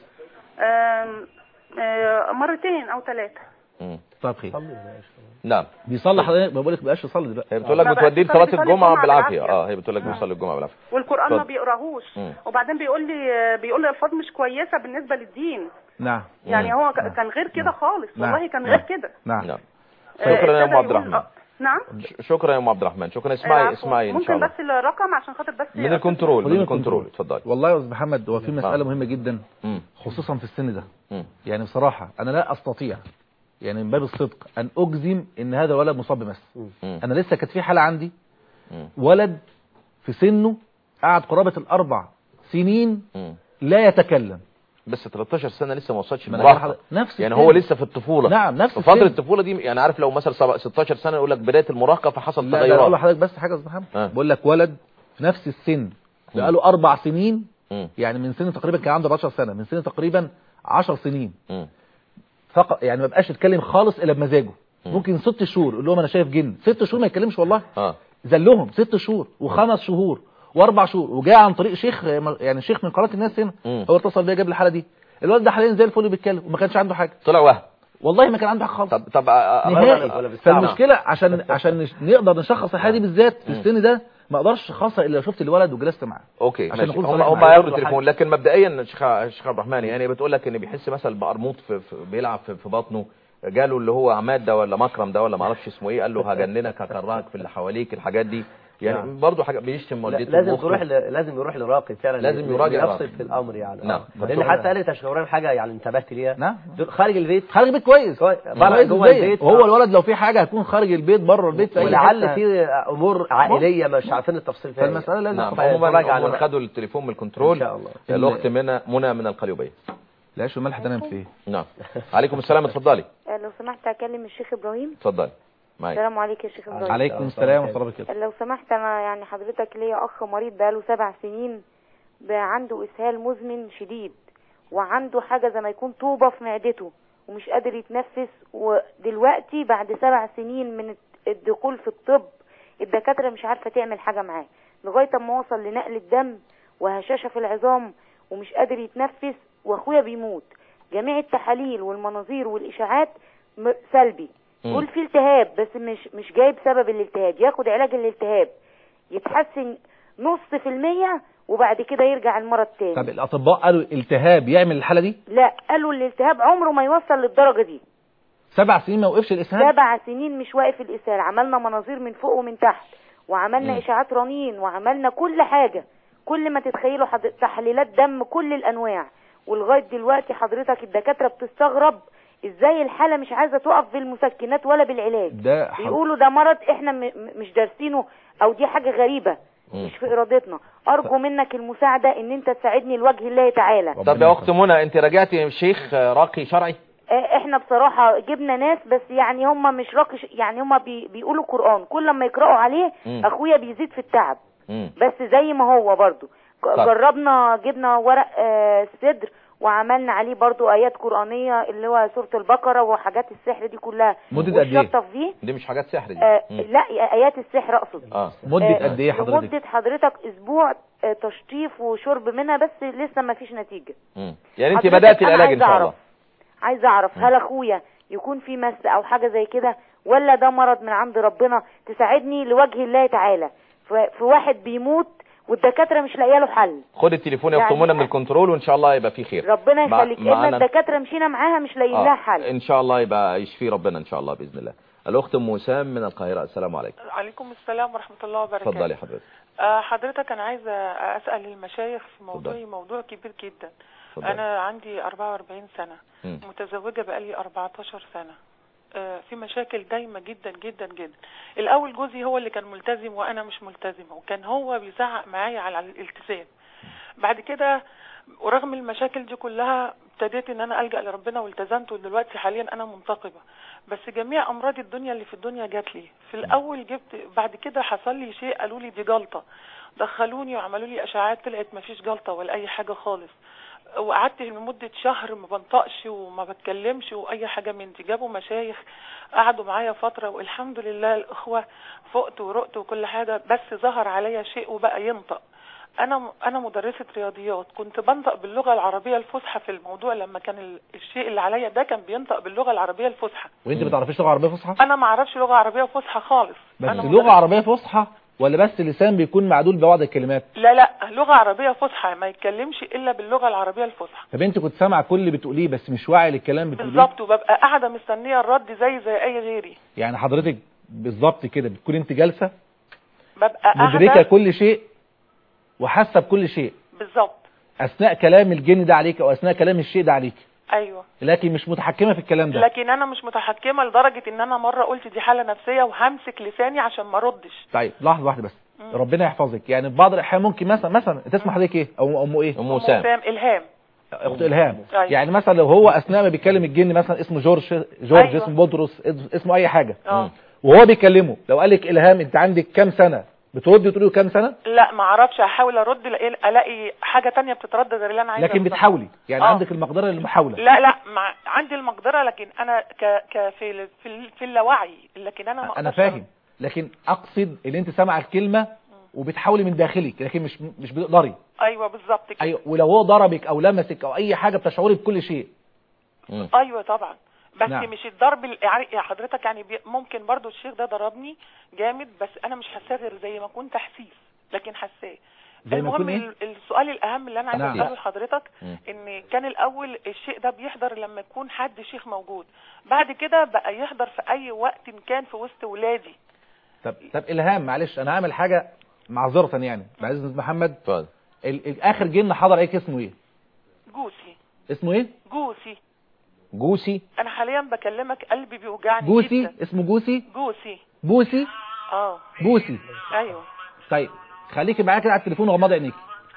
آم، آه، مرتين او ثلاثه طيب خير نعم بيصلي حضرتك بقول لك بقاش يصلي دلوقتي هي بتقول لك ما بقاش بتوديه يصلي، صلاه بيصلي الجمعه الجمعة بالعافيه بالعافية. اه هي بتقول لك بيصلي الجمعه بالعافيه والقران ما اتفضل. بيقراهوش مم. وبعدين بيقول لي بيقول لي الفاظ مش كويسه بالنسبه للدين نعم يعني هو ك- كان غير كده خالص نعم. والله كان نعم. غير كده نعم نعم آه، شكرا يا ابتدى ام عبد يقول- الرحمن آه، نعم ش- شكرا يا ام عبد الرحمن شكرا اسمعي العفو. اسمعي ان شاء ممكن الله بس الرقم عشان خاطر بس من الكنترول خديه من من الكنترول اتفضلي والله يا استاذ محمد هو في مساله آه. مهمه جدا مم. خصوصا في السن ده مم. يعني بصراحه انا لا استطيع يعني من باب الصدق ان اجزم ان هذا ولد مصاب بمس مم. انا لسه كانت في حاله عندي مم. ولد في سنه قعد قرابه الاربع سنين مم. لا يتكلم بس 13 سنه لسه ما وصلش ما أنا المراهقه بقول نفس يعني السن. هو لسه في الطفوله نعم نفس في فتره السن. الطفوله دي يعني عارف لو مثلا سبع- 16 سنه يقول لك بدايه المراهقه فحصل لا لا اقول تغيرات لحضرتك بس حاجه يا استاذ محمد آه. بقول لك ولد في نفس السن بقاله اربع سنين مم. يعني من سن تقريبا كان عنده 14 سنه من سن تقريبا 10 سنين مم. فقط يعني ما بقاش يتكلم خالص الا بمزاجه مم. ممكن ست شهور يقول لهم انا شايف جن ست شهور ما يتكلمش والله اه زلهم ست شهور وخمس شهور واربع شهور وجاء عن طريق شيخ يعني شيخ من قناه الناس هنا مم. هو اتصل بيا جاب لي الحاله دي الولد ده حاليا زي الفل بيتكلم وما كانش عنده حاجه طلع وهم والله ما كان عنده حاجه خالص طب طب آه، نهائي آه، فالمشكله عشان عشان نش- نقدر نشخص الحاله دي بالذات في مم. السن ده ما اقدرش اشخصها الا لو شفت الولد وجلست معاه اوكي عشان ماشي نكون هم صريح هم معاك. هياخدوا التليفون لكن مبدئيا شيخ شيخ عبد الرحمن يعني بتقول لك ان بيحس مثلا بقرموط في في بيلعب في, في بطنه جاله اللي هو عماد ده ولا مكرم ده ولا ما اعرفش اسمه ايه قال له هجننك هكرهك في اللي حواليك الحاجات دي يعني نعم. برضه حاجه بيشتم لا- والدته لازم وأخته. تروح ل... لازم يروح لراقب فعلا لازم يراجع يفصل راقب. في الامر يعني نعم. آه. لان حتى قالت يا شغران حاجه يعني انتبهت ليها نعم خارج البيت خارج البيت كويس بره كويس جوه إزاي؟ البيت وهو آه. الولد لو في حاجه هيكون خارج البيت بره البيت في اي ولعل حتة. في امور عائليه مش عارفين التفصيل فيها فالمسألة لازم نعم تبقى عموما مراجعة عموما لنا. خدوا التليفون من الكنترول إن شاء الله. الاخت منى منى من القليوبيه العيش والملح ده نعمل فيه نعم عليكم السلام اتفضلي آه، لو سمحت اكلم الشيخ ابراهيم اتفضلي معاك السلام عليكم يا شيخ ابراهيم عليكم السلام ورحمه الله وبركاته لو سمحت انا يعني حضرتك ليا اخ مريض بقاله سبع سنين بقى عنده اسهال مزمن شديد وعنده حاجه زي ما يكون طوبه في معدته ومش قادر يتنفس ودلوقتي بعد سبع سنين من الدخول في الطب الدكاتره مش عارفه تعمل حاجه معاه لغايه اما وصل لنقل الدم وهشاشه في العظام ومش قادر يتنفس واخويا بيموت جميع التحاليل والمناظير والاشاعات م- سلبي مم. يقول في التهاب بس مش مش جايب سبب الالتهاب ياخد علاج الالتهاب يتحسن نص في المية وبعد كده يرجع المرض تاني طب الاطباء قالوا التهاب يعمل الحاله دي لا قالوا الالتهاب عمره ما يوصل للدرجة دي سبع سنين ما وقفش الاسهال سبع سنين مش واقف الاسهال عملنا مناظير من فوق ومن تحت وعملنا مم. اشاعات رنين وعملنا كل حاجة كل ما تتخيلوا حض... تحليلات دم كل الانواع ولغاية دلوقتي حضرتك الدكاترة بتستغرب ازاي الحاله مش عايزه تقف بالمسكنات ولا بالعلاج ده حض- بيقولوا ده مرض احنا م- م- مش دارسينه او دي حاجه غريبه مش في ارادتنا ارجو منك المساعده ان انت تساعدني لوجه الله تعالى طب يا اخت منى انت رجعتي شيخ راقي شرعي آه، احنا بصراحة جبنا ناس بس يعني هم مش راقش يعني هم بي بيقولوا قرآن كل ما يقرأوا عليه مم. اخويا بيزيد في التعب مم. بس زي ما هو برضو ج- طيب. جربنا جبنا ورق آه، صدر وعملنا عليه برضو ايات قرآنية اللي هو سورة البقرة وحاجات السحر دي كلها مدة قد ايه؟ والشطف دي دي مش حاجات سحر دي آه مم. لا ايات السحر اقصد اه مدة آه، قد ايه حضرتك لمدة حضرتك اسبوع آه، تشطيف وشرب منها بس لسه ما فيش نتيجة مم. يعني انت حضرتك بدأت أنا العلاج ان عايزة شاء أعرف. الله عايزه اعرف هل اخويا يكون في مس او حاجه زي كده ولا ده مرض من عند ربنا تساعدني لوجه الله تعالى ف- في واحد بيموت والدكاتره مش لاقيه له حل خد التليفون يا اخت يعني منى من الكنترول وان شاء الله يبقى في خير ربنا مع- يخليك ان معانا- الدكاتره مشينا معاها مش لاقيين آه. لها حل ان شاء الله يبقى يشفي ربنا ان شاء الله باذن الله الاخت ام وسام من القاهره السلام عليكم عليكم السلام ورحمة الله وبركاته اتفضلي حضرتك آه، حضرتك أنا عايزة أسأل المشايخ في موضوع اتفضلي. موضوع كبير جدا اتفضلي. أنا عندي 44 سنة مم. متزوجة بقالي 14 سنة آه، في مشاكل دايمة جدا جدا جدا الأول جوزي هو اللي كان ملتزم وأنا مش ملتزمة وكان هو بيزعق معايا على الالتزام بعد كده ورغم المشاكل دي كلها ابتديت ان انا الجا لربنا والتزمت ودلوقتي حاليا انا منتقبه بس جميع امراض الدنيا اللي في الدنيا جات لي في الاول جبت بعد كده حصل لي شيء قالوا لي دي جلطه دخلوني وعملوا لي اشعاعات طلعت ما فيش جلطه ولا اي حاجه خالص وقعدت لمده شهر ما بنطقش وما بتكلمش واي حاجه من دي جابوا مشايخ قعدوا معايا فتره والحمد لله الاخوه فقت ورقت وكل حاجه بس ظهر عليا شيء وبقى ينطق انا انا مدرسه رياضيات كنت بنطق باللغه العربيه الفصحى في الموضوع لما كان ال- الشيء اللي عليا ده كان بينطق باللغه العربيه الفصحى وانت ما تعرفيش لغه عربيه فصحى انا ما اعرفش لغه عربيه فصحى خالص بس أنا لغه عربيه فصحى ولا بس اللسان بيكون معدول ببعض الكلمات لا لا لغه عربيه فصحى ما يتكلمش الا باللغه العربيه الفصحى طب انت كنت سامعه كل اللي بتقوليه بس مش واعي للكلام اللي بتقوليه بالظبط وببقى قاعده مستنيه الرد زي زي اي غيري يعني حضرتك بالظبط كده بتكون انت جالسه ببقى مدركه قاعده كل شيء وحاسه بكل شيء بالظبط اثناء كلام الجن ده عليك او اثناء كلام الشيء ده عليك ايوه لكن مش متحكمه في الكلام ده لكن انا مش متحكمه لدرجه ان انا مره قلت دي حاله نفسيه وهمسك لساني عشان ما اردش طيب لحظه واحده بس ربنا يحفظك يعني في بعض الاحيان ممكن مثلا مثلا انت اسم حضرتك ايه او ام ايه ام فاهم الهام اخت الهام أيوة. يعني مثلا لو هو اثناء ما بيكلم الجن مثلا اسمه جورج جورج أيوة. اسمه بطرس اسمه اي حاجه اه وهو بيكلمه لو قال لك الهام انت عندك كام سنه بتردي تقولي له كام سنه لا ما اعرفش احاول ارد الاقي الاقي حاجه تانية بتتردد غير اللي انا عايزه لكن أردها. بتحاولي يعني آه. عندك المقدره للمحاوله لا لا مع عندي المقدره لكن انا ك ك في ال- في, ال- في اللاوعي لكن انا ما انا أقدرش فاهم لكن اقصد ان انت سامعه الكلمه وبتحاولي من داخلك لكن مش مش بتقدري أرد. ايوه بالظبط كده ايوه ولو هو ضربك او لمسك او اي حاجه بتشعري بكل شيء ايوه طبعا بس نعم. مش الضرب ال- يعني يا حضرتك يعني بي ممكن برضو الشيخ ده ضربني جامد بس انا مش حاساه غير زي ما كنت احسيس لكن حاساه زي ما يكون المهم ايه ال- السؤال الاهم اللي انا عايزه نعم. اساله لحضرتك مم. ان كان الاول الشيء ده بيحضر لما يكون حد شيخ موجود بعد كده بقى يحضر في اي وقت إن كان في وسط ولادي طب طب الهام معلش انا هعمل حاجه معذره يعني بعز أستاذ محمد اتفضل ال- ال- اخر جن حضر عليك اسمه ايه جوسي اسمه ايه جوسي جوسي انا حاليا بكلمك قلبي بيوجعني جوسي جدا اسمه جوسي جوسي بوسي اه بوسي ايوه طيب خليكي معايا كده على التليفون وغمضي عينيك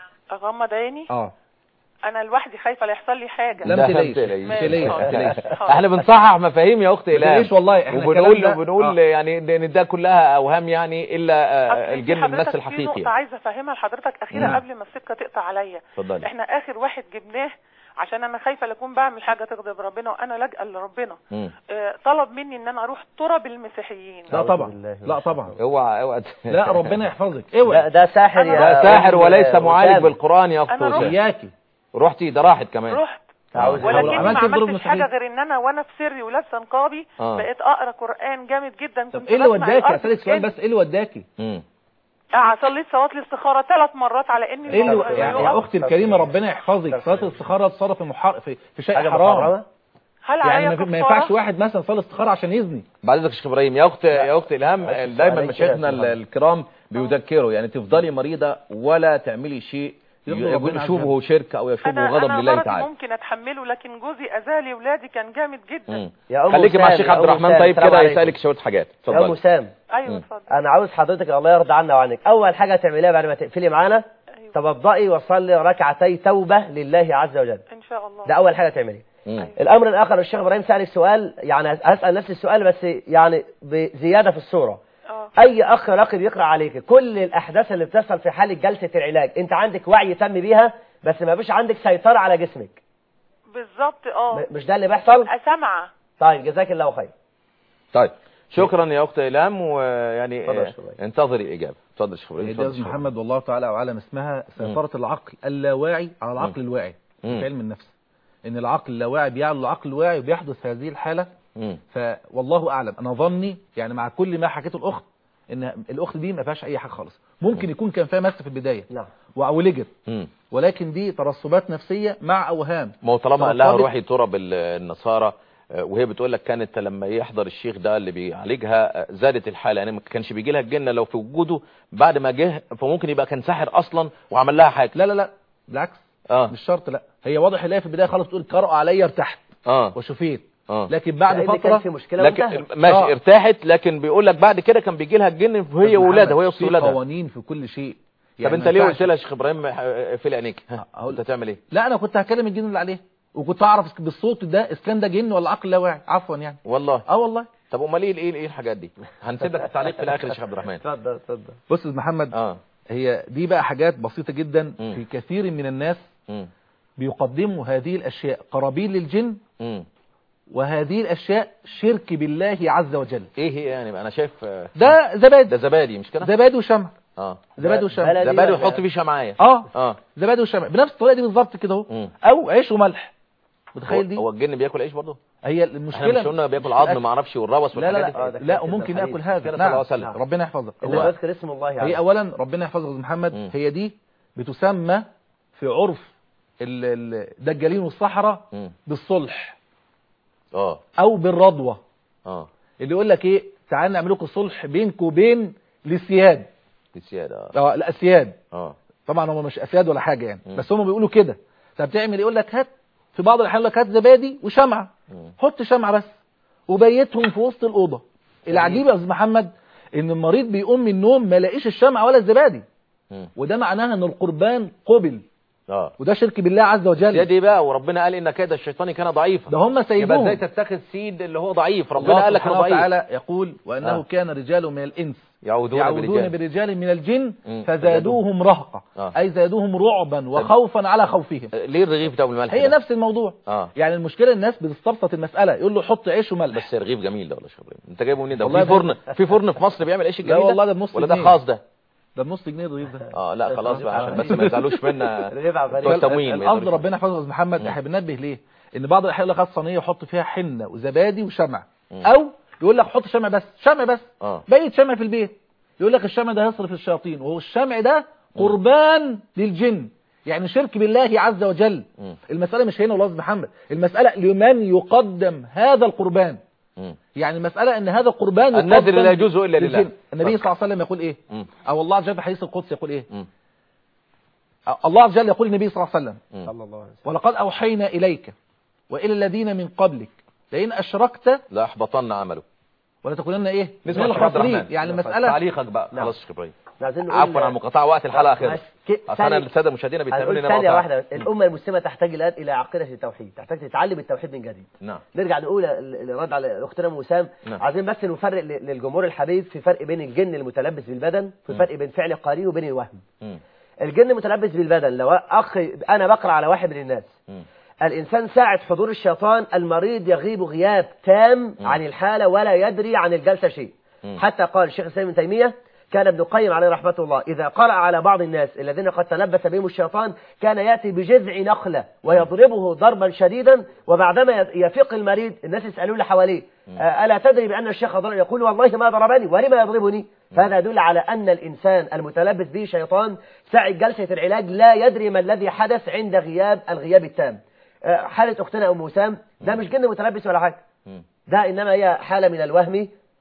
اغمض عيني اه انا لوحدي خايفه لا يحصل لي حاجه لا، ما تقلقيش. ما تقلقيش، ما تقلقيش. احنا بنصحح مفاهيم يا اخت ما الهام تقلقيش والله، إحنا وبنقول الكلام ده- وبنقول آه. يعني ان ده كلها اوهام يعني الا آه، أصل في الجن حضرتك الناس في الحقيقي نقطة يعني. عايزة افهمها لحضرتك اخيرا نعم. قبل ما السكة تقطع عليا اتفضلي احنا اخر واحد جبناه عشان انا خايفة لا اكون بعمل حاجة تغضب ربنا وانا لاجئة لربنا مم. اه طلب مني ان انا اروح تراب المسيحيين لا طبعا لا طبعا اوعى اوعى لا ربنا يحفظك اوعى لا ده ساحر يا ده ساحر وليس أستاذ معالج أسامة. بالقران يا اخت أنا رحت. وسام. اياكي رحتي ده راحت كمان رحت أعوذ بالله. ولكني ما عملت الضرب عملتش حاجة المستحيل. غير ان انا وانا في سري ولابسة نقابي آه. بقيت اقرا قرآن جامد جدا طب كنت ايه اللي بسمع وداكي الأرض اسالك سؤال بتتكلم. بس ايه اللي وداكي مم. اه صليت صلاة الاستخارة ثلاث مرات على اني ايه اللي الموضوع يعني يقف. يا اختي الكريمه ربنا يحفظك صلاه الاستخاره تصرف في محر... في, في شيء حاجة حرام محرمة هل يعني عليا ما, في- ما كفارة؟ ينفعش واحد مثلا صلاه استخاره عشان يزني بعد اذنك يا شيخ ابراهيم يا اخت يا اخت الهام معلش، دايما عليك مشايخنا كده يا ال- الكرام بيذكروا يعني تفضلي مريضه ولا تعملي شيء يغضب ربنا عز يشوبه وجل. شرك او يشوبه انا غضب انا لله مرضي تعالى ممكن اتحمله لكن جوزي اذالي ولادي كان جامد جدا مم. يا أم خليكي مع وسام، الشيخ يا عبد أم الرحمن وسام، طيب السلام كده عليكم. يسالك شويه حاجات يا ام اتفضلي وسام ايوه اتفضل انا عاوز حضرتك الله يرضى عنا وعنك اول حاجه تعمليها بعد ما تقفلي معانا توضئي وصلي ركعتي توبه لله عز وجل ان شاء الله ده اول حاجه تعمليه مم. الامر الاخر الشيخ ابراهيم سالك سؤال يعني هسال نفس السؤال بس يعني بزياده في الصوره اه اي اخ راقي بيقرا عليك كل الاحداث اللي بتحصل في حاله جلسه العلاج انت عندك وعي تم بيها بس ما فيش عندك سيطره على جسمك بالظبط اه م- مش ده اللي بيحصل سامعه طيب جزاك الله خير طيب شكرا يا اخت الهام ويعني اتفضل يا آه، شيخ إبراهيم. انتظري الاجابه اتفضل يا شيخ ابراهيم هي اتفضل دي يا أستاذ شيخ إبراهيم. محمد والله تعالى اعلم اسمها سيطره العقل اللاواعي على العقل الواعي مم. في علم النفس ان العقل اللاواعي بيعلو العقل الواعي وبيحدث هذه الحاله مم. فوالله اعلم انا ظني يعني مع كل ما حكيته الاخت ان الاخت دي ما فيهاش اي حاجه خالص ممكن يكون كان فيها مس في البدايه نعم واولجت مم. ولكن دي ترسبات نفسيه مع اوهام ما هو طالما قال لها ترتبط- روحي ترى بالنصارى آه، وهي بتقول لك كانت لما يحضر الشيخ ده اللي بيعالجها آه، زادت الحاله يعني ما كانش بيجي لها الجنه لو في وجوده بعد ما جه فممكن يبقى كان ساحر اصلا وعمل لها حاجه لا لا لا بالعكس اه مش شرط لا هي واضح ان هي في البدايه خالص بتقول قرأوا عليا ارتحت اه وشفيت اه لكن بعد لأن فتره كان في مشكله لكن وانتهت. ماشي آه. ارتاحت لكن بيقول لك بعد كده كان بيجي لها الجن وهي أستاذ واولادها محمد، وهي وسط في ولادها قوانين في كل شيء طب يعني انت ما ليه ينفعش- قلت لها يا شيخ ابراهيم آه، اقفلي عينيك ها هقول- انت هتعمل ايه لا انا كنت هكلم الجن اللي عليه وكنت اعرف بالصوت ده اذا كان ده جن ولا عقل لا واعي عفوا يعني والله اه والله طب امال ايه ايه ايه الحاجات دي هنسيب لك التعليق في الاخر يا شيخ عبد الرحمن اتفضل اتفضل بص يا أستاذ محمد اه هي دي بقى حاجات بسيطه جدا مم. في كثير من الناس مم. بيقدموا هذه الاشياء قرابين للجن مم. وهذه الاشياء شرك بالله عز وجل ايه هي يعني انا شايف آه، ده زبادي ده زبادي مش كده زبادي وشمع اه زبادي وشمع بلدي زبادي ولا- ويحط فيه شمعايه اه اه زبادي وشمع بنفس الطريقه دي بالظبط كده اهو مم. او عيش وملح هو, متخيل دي هو الجن بياكل عيش برضه هي احنا المشكله مش قلنا بياكل مش عظم الأكل. ما اعرفش والروس لا لا والحاجات لا, دي ده لا كده وممكن الحديث. ياكل هذا كده صلى الله عليه وسلم. نعم. ربنا يحفظك اللي هو بيذكر اسم الله هي يعني اولا ربنا يحفظك يا أستاذ محمد مم. هي دي بتسمى في عرف ال- الدجالين والصحراء مم. بالصلح اه او بالرضوه اه اللي يقول لك ايه تعال نعمل لكم صلح بينكم وبين الاسياد دي سياده اه اه الاسياد اه طبعا هم مش اسياد ولا حاجه يعني مم. بس هم بيقولوا كده طب تعمل إيه؟ يقول لك هات في بعض الاحيان يقول لك هات زبادي وشمعه مم. حط شمعه بس وبيتهم في وسط الاوضه العجيب يا استاذ محمد ان المريض بيقوم من النوم ما لاقيش الشمعه ولا الزبادي مم. وده معناها ان القربان قبل اه وده شرك بالله عز وجل سيادي بقى وربنا قال ان كيد الشيطان كان ضعيفا ده هم يبقى سيدوهم ازاي تتخذ سيد اللي هو ضعيف ربنا الله قال لك انه سبحانه ضعيف وتعالى يقول وانه آه. كان رجال من الانس يعوذون يعوذون برجال برجال من الجن مم. فزادوهم رهقا آه. اي زادوهم رعبا وخوفا على خوفهم آه، ليه الرغيف ده والملح هي ده؟ نفس الموضوع اه يعني المشكله الناس بتستبسط المساله يقول له حط عيش وملح بس رغيف جميل ده ولا شو انت جايبه منين ده والله في فرن في فرن في مصر بيعمل عيش لا الجميل والله ده ده بنص ولا ده جنيه. خاص ده ده بنص جنيه الرغيف ده اه لا خلاص بقى عشان بس ما يزعلوش منا رغيف عفاريت. بتوع التموين ما القصد يقدروش. ربنا يحفظه يا استاذ محمد مم. احنا بننبه ليه ان بعض الاحيان يقول لك هات صينيه وحط فيها حنه وزبادي وشمع مم. او يقول لك حط شمع بس شمع بس اه بيت شمع في البيت يقول لك الشمع ده هيصرف الشياطين وهو الشمع ده قربان للجن يعني شرك بالله عز وجل مم. المسألة مش هنا والله يا أستاذ محمد المسألة لمن يقدم هذا القربان مم. يعني المسألة ان هذا القربان النذر يقدم لا يجوز إلا لله. للجن. النبي صلى الله عليه وسلم يقول ايه مم. او الله عز وجل في حديث القدس يقول ايه مم. الله عز وجل يقول النبي صلى الله عليه وسلم مم. صلى الله عليه وسلم ولقد أوحينا إليك وإلى الذين من قبلك لئن أشركت لا احبطن عمله ولا تكونن إيه نسمع من الشيخ عبد الخاسرين الرحمن يعني المسألة تعليقك بقى نعم. خلاص يا شيخ ابراهيم عايزين نقول عفوا عن مقاطعه وقت الحلقه خلص ماشي. ك- اصل انا ثانية- الساده المشاهدين بيتهموني هنقول ان انا ثانية قاطعت. واحدة بس. الأمة المسلمة تحتاج الآن إلى عقيدة التوحيد تحتاج تتعلم التوحيد من جديد نعم نرجع نقول ال- الرد على أختنا أم وسام نعم. عايزين بس نفرق ل- للجمهور الحبيب في فرق بين الجن المتلبس بالبدن في مم. فرق بين فعل قرين وبين الوهم مم. الجن المتلبس بالبدن لو أخ أنا بقرأ على واحد من الناس مم. الإنسان ساعة حضور الشيطان المريض يغيب غياب تام مم. عن الحالة ولا يدري عن الجلسة شيء مم. حتى قال الشيخ الإسلام ابن تيمية كان ابن القيم عليه رحمة الله إذا قرأ على بعض الناس الذين قد تلبس بهم الشيطان كان يأتي بجذع نخلة ويضربه ضربا شديدا وبعدما يفيق المريض الناس يسألون اللي حواليه آه، ألا تدري بأن الشيخ ضرب يقول والله ما ضربني ولما يضربني فهذا يدل على أن الإنسان المتلبس به شيطان ساعة جلسة العلاج لا يدري ما الذي حدث عند غياب الغياب التام آه، حالة أختنا أم وسام ده مش جن متلبس ولا حاجة مم. ده إنما هي حالة من الوهم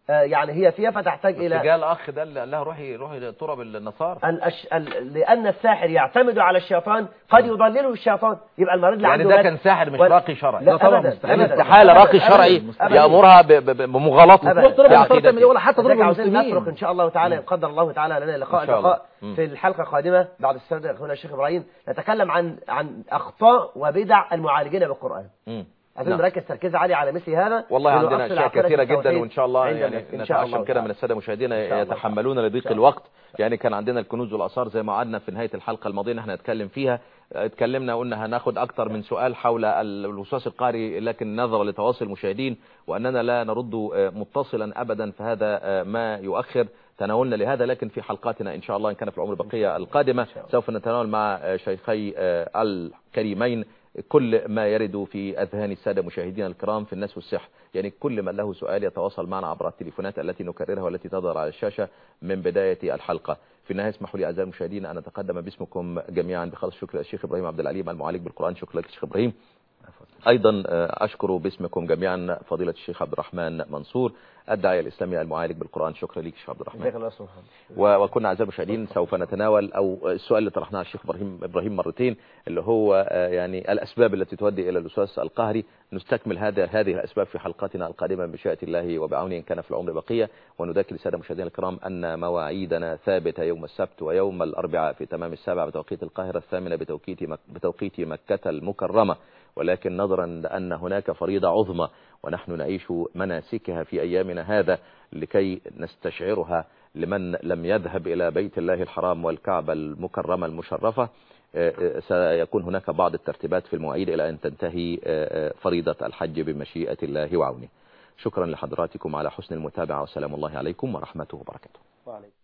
آه، يعني هي فيها فتحتاج بس الى جاء الاخ ده اللي قال لها روحي روحي ترى النصارى الأش... ال... لأن الساحر يعتمد على الشيطان قد يضلله الشيطان يبقى المريض اللي يعني عنده ده مس- كان ساحر مش وال- راقي شرعي لا أبدا يعني أبدا. استحالة أبداً. راقي شرعي أبداً. يأمرها ب- ب- ب- بمغالطة أبداً. في عقيدته لذلك عاوزين نترك ان شاء الله تعالى إن قدر الله تعالى لنا لقاء إن شاء الله. لقاء مم. في الحلقه القادمه بعد السيد اخونا الشيخ ابراهيم نتكلم عن عن اخطاء وبدع المعالجين بالقران مم. عايزين نعم. نركز تركيز عالي على مثل هذا والله عندنا لنؤصل اشياء عقيدة كثيره التوحيد جدا وان شاء الله عندنا. يعني إن شاء الله نتعشم كده من الساده مشاهدينا يتحملون لضيق الوقت يعني كان عندنا الكنوز والاثار زي ما وعدنا في نهايه الحلقه الماضيه ان احنا نتكلم فيها اتكلمنا قلنا هناخد اكتر من سؤال حول ال- الوسواس القهري لكن نظرا لتواصل المشاهدين واننا لا نرد آه، متصلا ابدا فهذا آه، ما يؤخر تناولنا لهذا لكن في حلقاتنا ان شاء الله ان كان في العمر بقيه القادمه سوف نتناول مع آه، شيخي آه، الكريمين كل ما يرد في أذهان السادة مشاهدينا الكرام في الناس والسحر يعني كل من له سؤال يتواصل معنا عبر التليفونات التي نكررها والتي تظهر على الشاشة من بداية الحلقة في النهاية اسمحوا لي أعزائي المشاهدين أن أتقدم باسمكم جميعا بخالص شكر الشيخ إبراهيم عبد العليم المعالج بالقرآن شكرا لك شيخ إبراهيم أيضا آه، أشكر باسمكم جميعا فضيلة الشيخ عبد الرحمن منصور الداعية الإسلامي المعالج بالقرآن شكرا لك شيخ عبد الرحمن جزاك الله خير. و- وكنا اعزائي المشاهدين سوف نتناول او السؤال اللي طرحناه على الشيخ ابراهيم ابراهيم مرتين اللي هو آه، يعني الاسباب التي تؤدي الى الوسواس القهري نستكمل هذا هذه الاسباب في حلقاتنا القادمه بمشيئه الله وبعونه ان كان في العمر بقيه وندكر الساده المشاهدين الكرام ان مواعيدنا ثابته يوم السبت ويوم الاربعاء في تمام السابعه بتوقيت القاهره الثامنه بتوقيت مك بتوقيت مكه المكرمه ولكن نظرا لان هناك فريضه عظمى ونحن نعيش مناسكها في ايامنا هذا لكي نستشعرها لمن لم يذهب إلى بيت الله الحرام والكعبة المكرمة المشرفة آه، آه، سيكون هناك بعض الترتيبات في المواعيد إلى أن تنتهي آه، آه، فريضة الحج بمشيئة الله وعونه شكرا لحضراتكم على حسن المتابعة وسلام الله عليكم ورحمته وبركاته وعليكم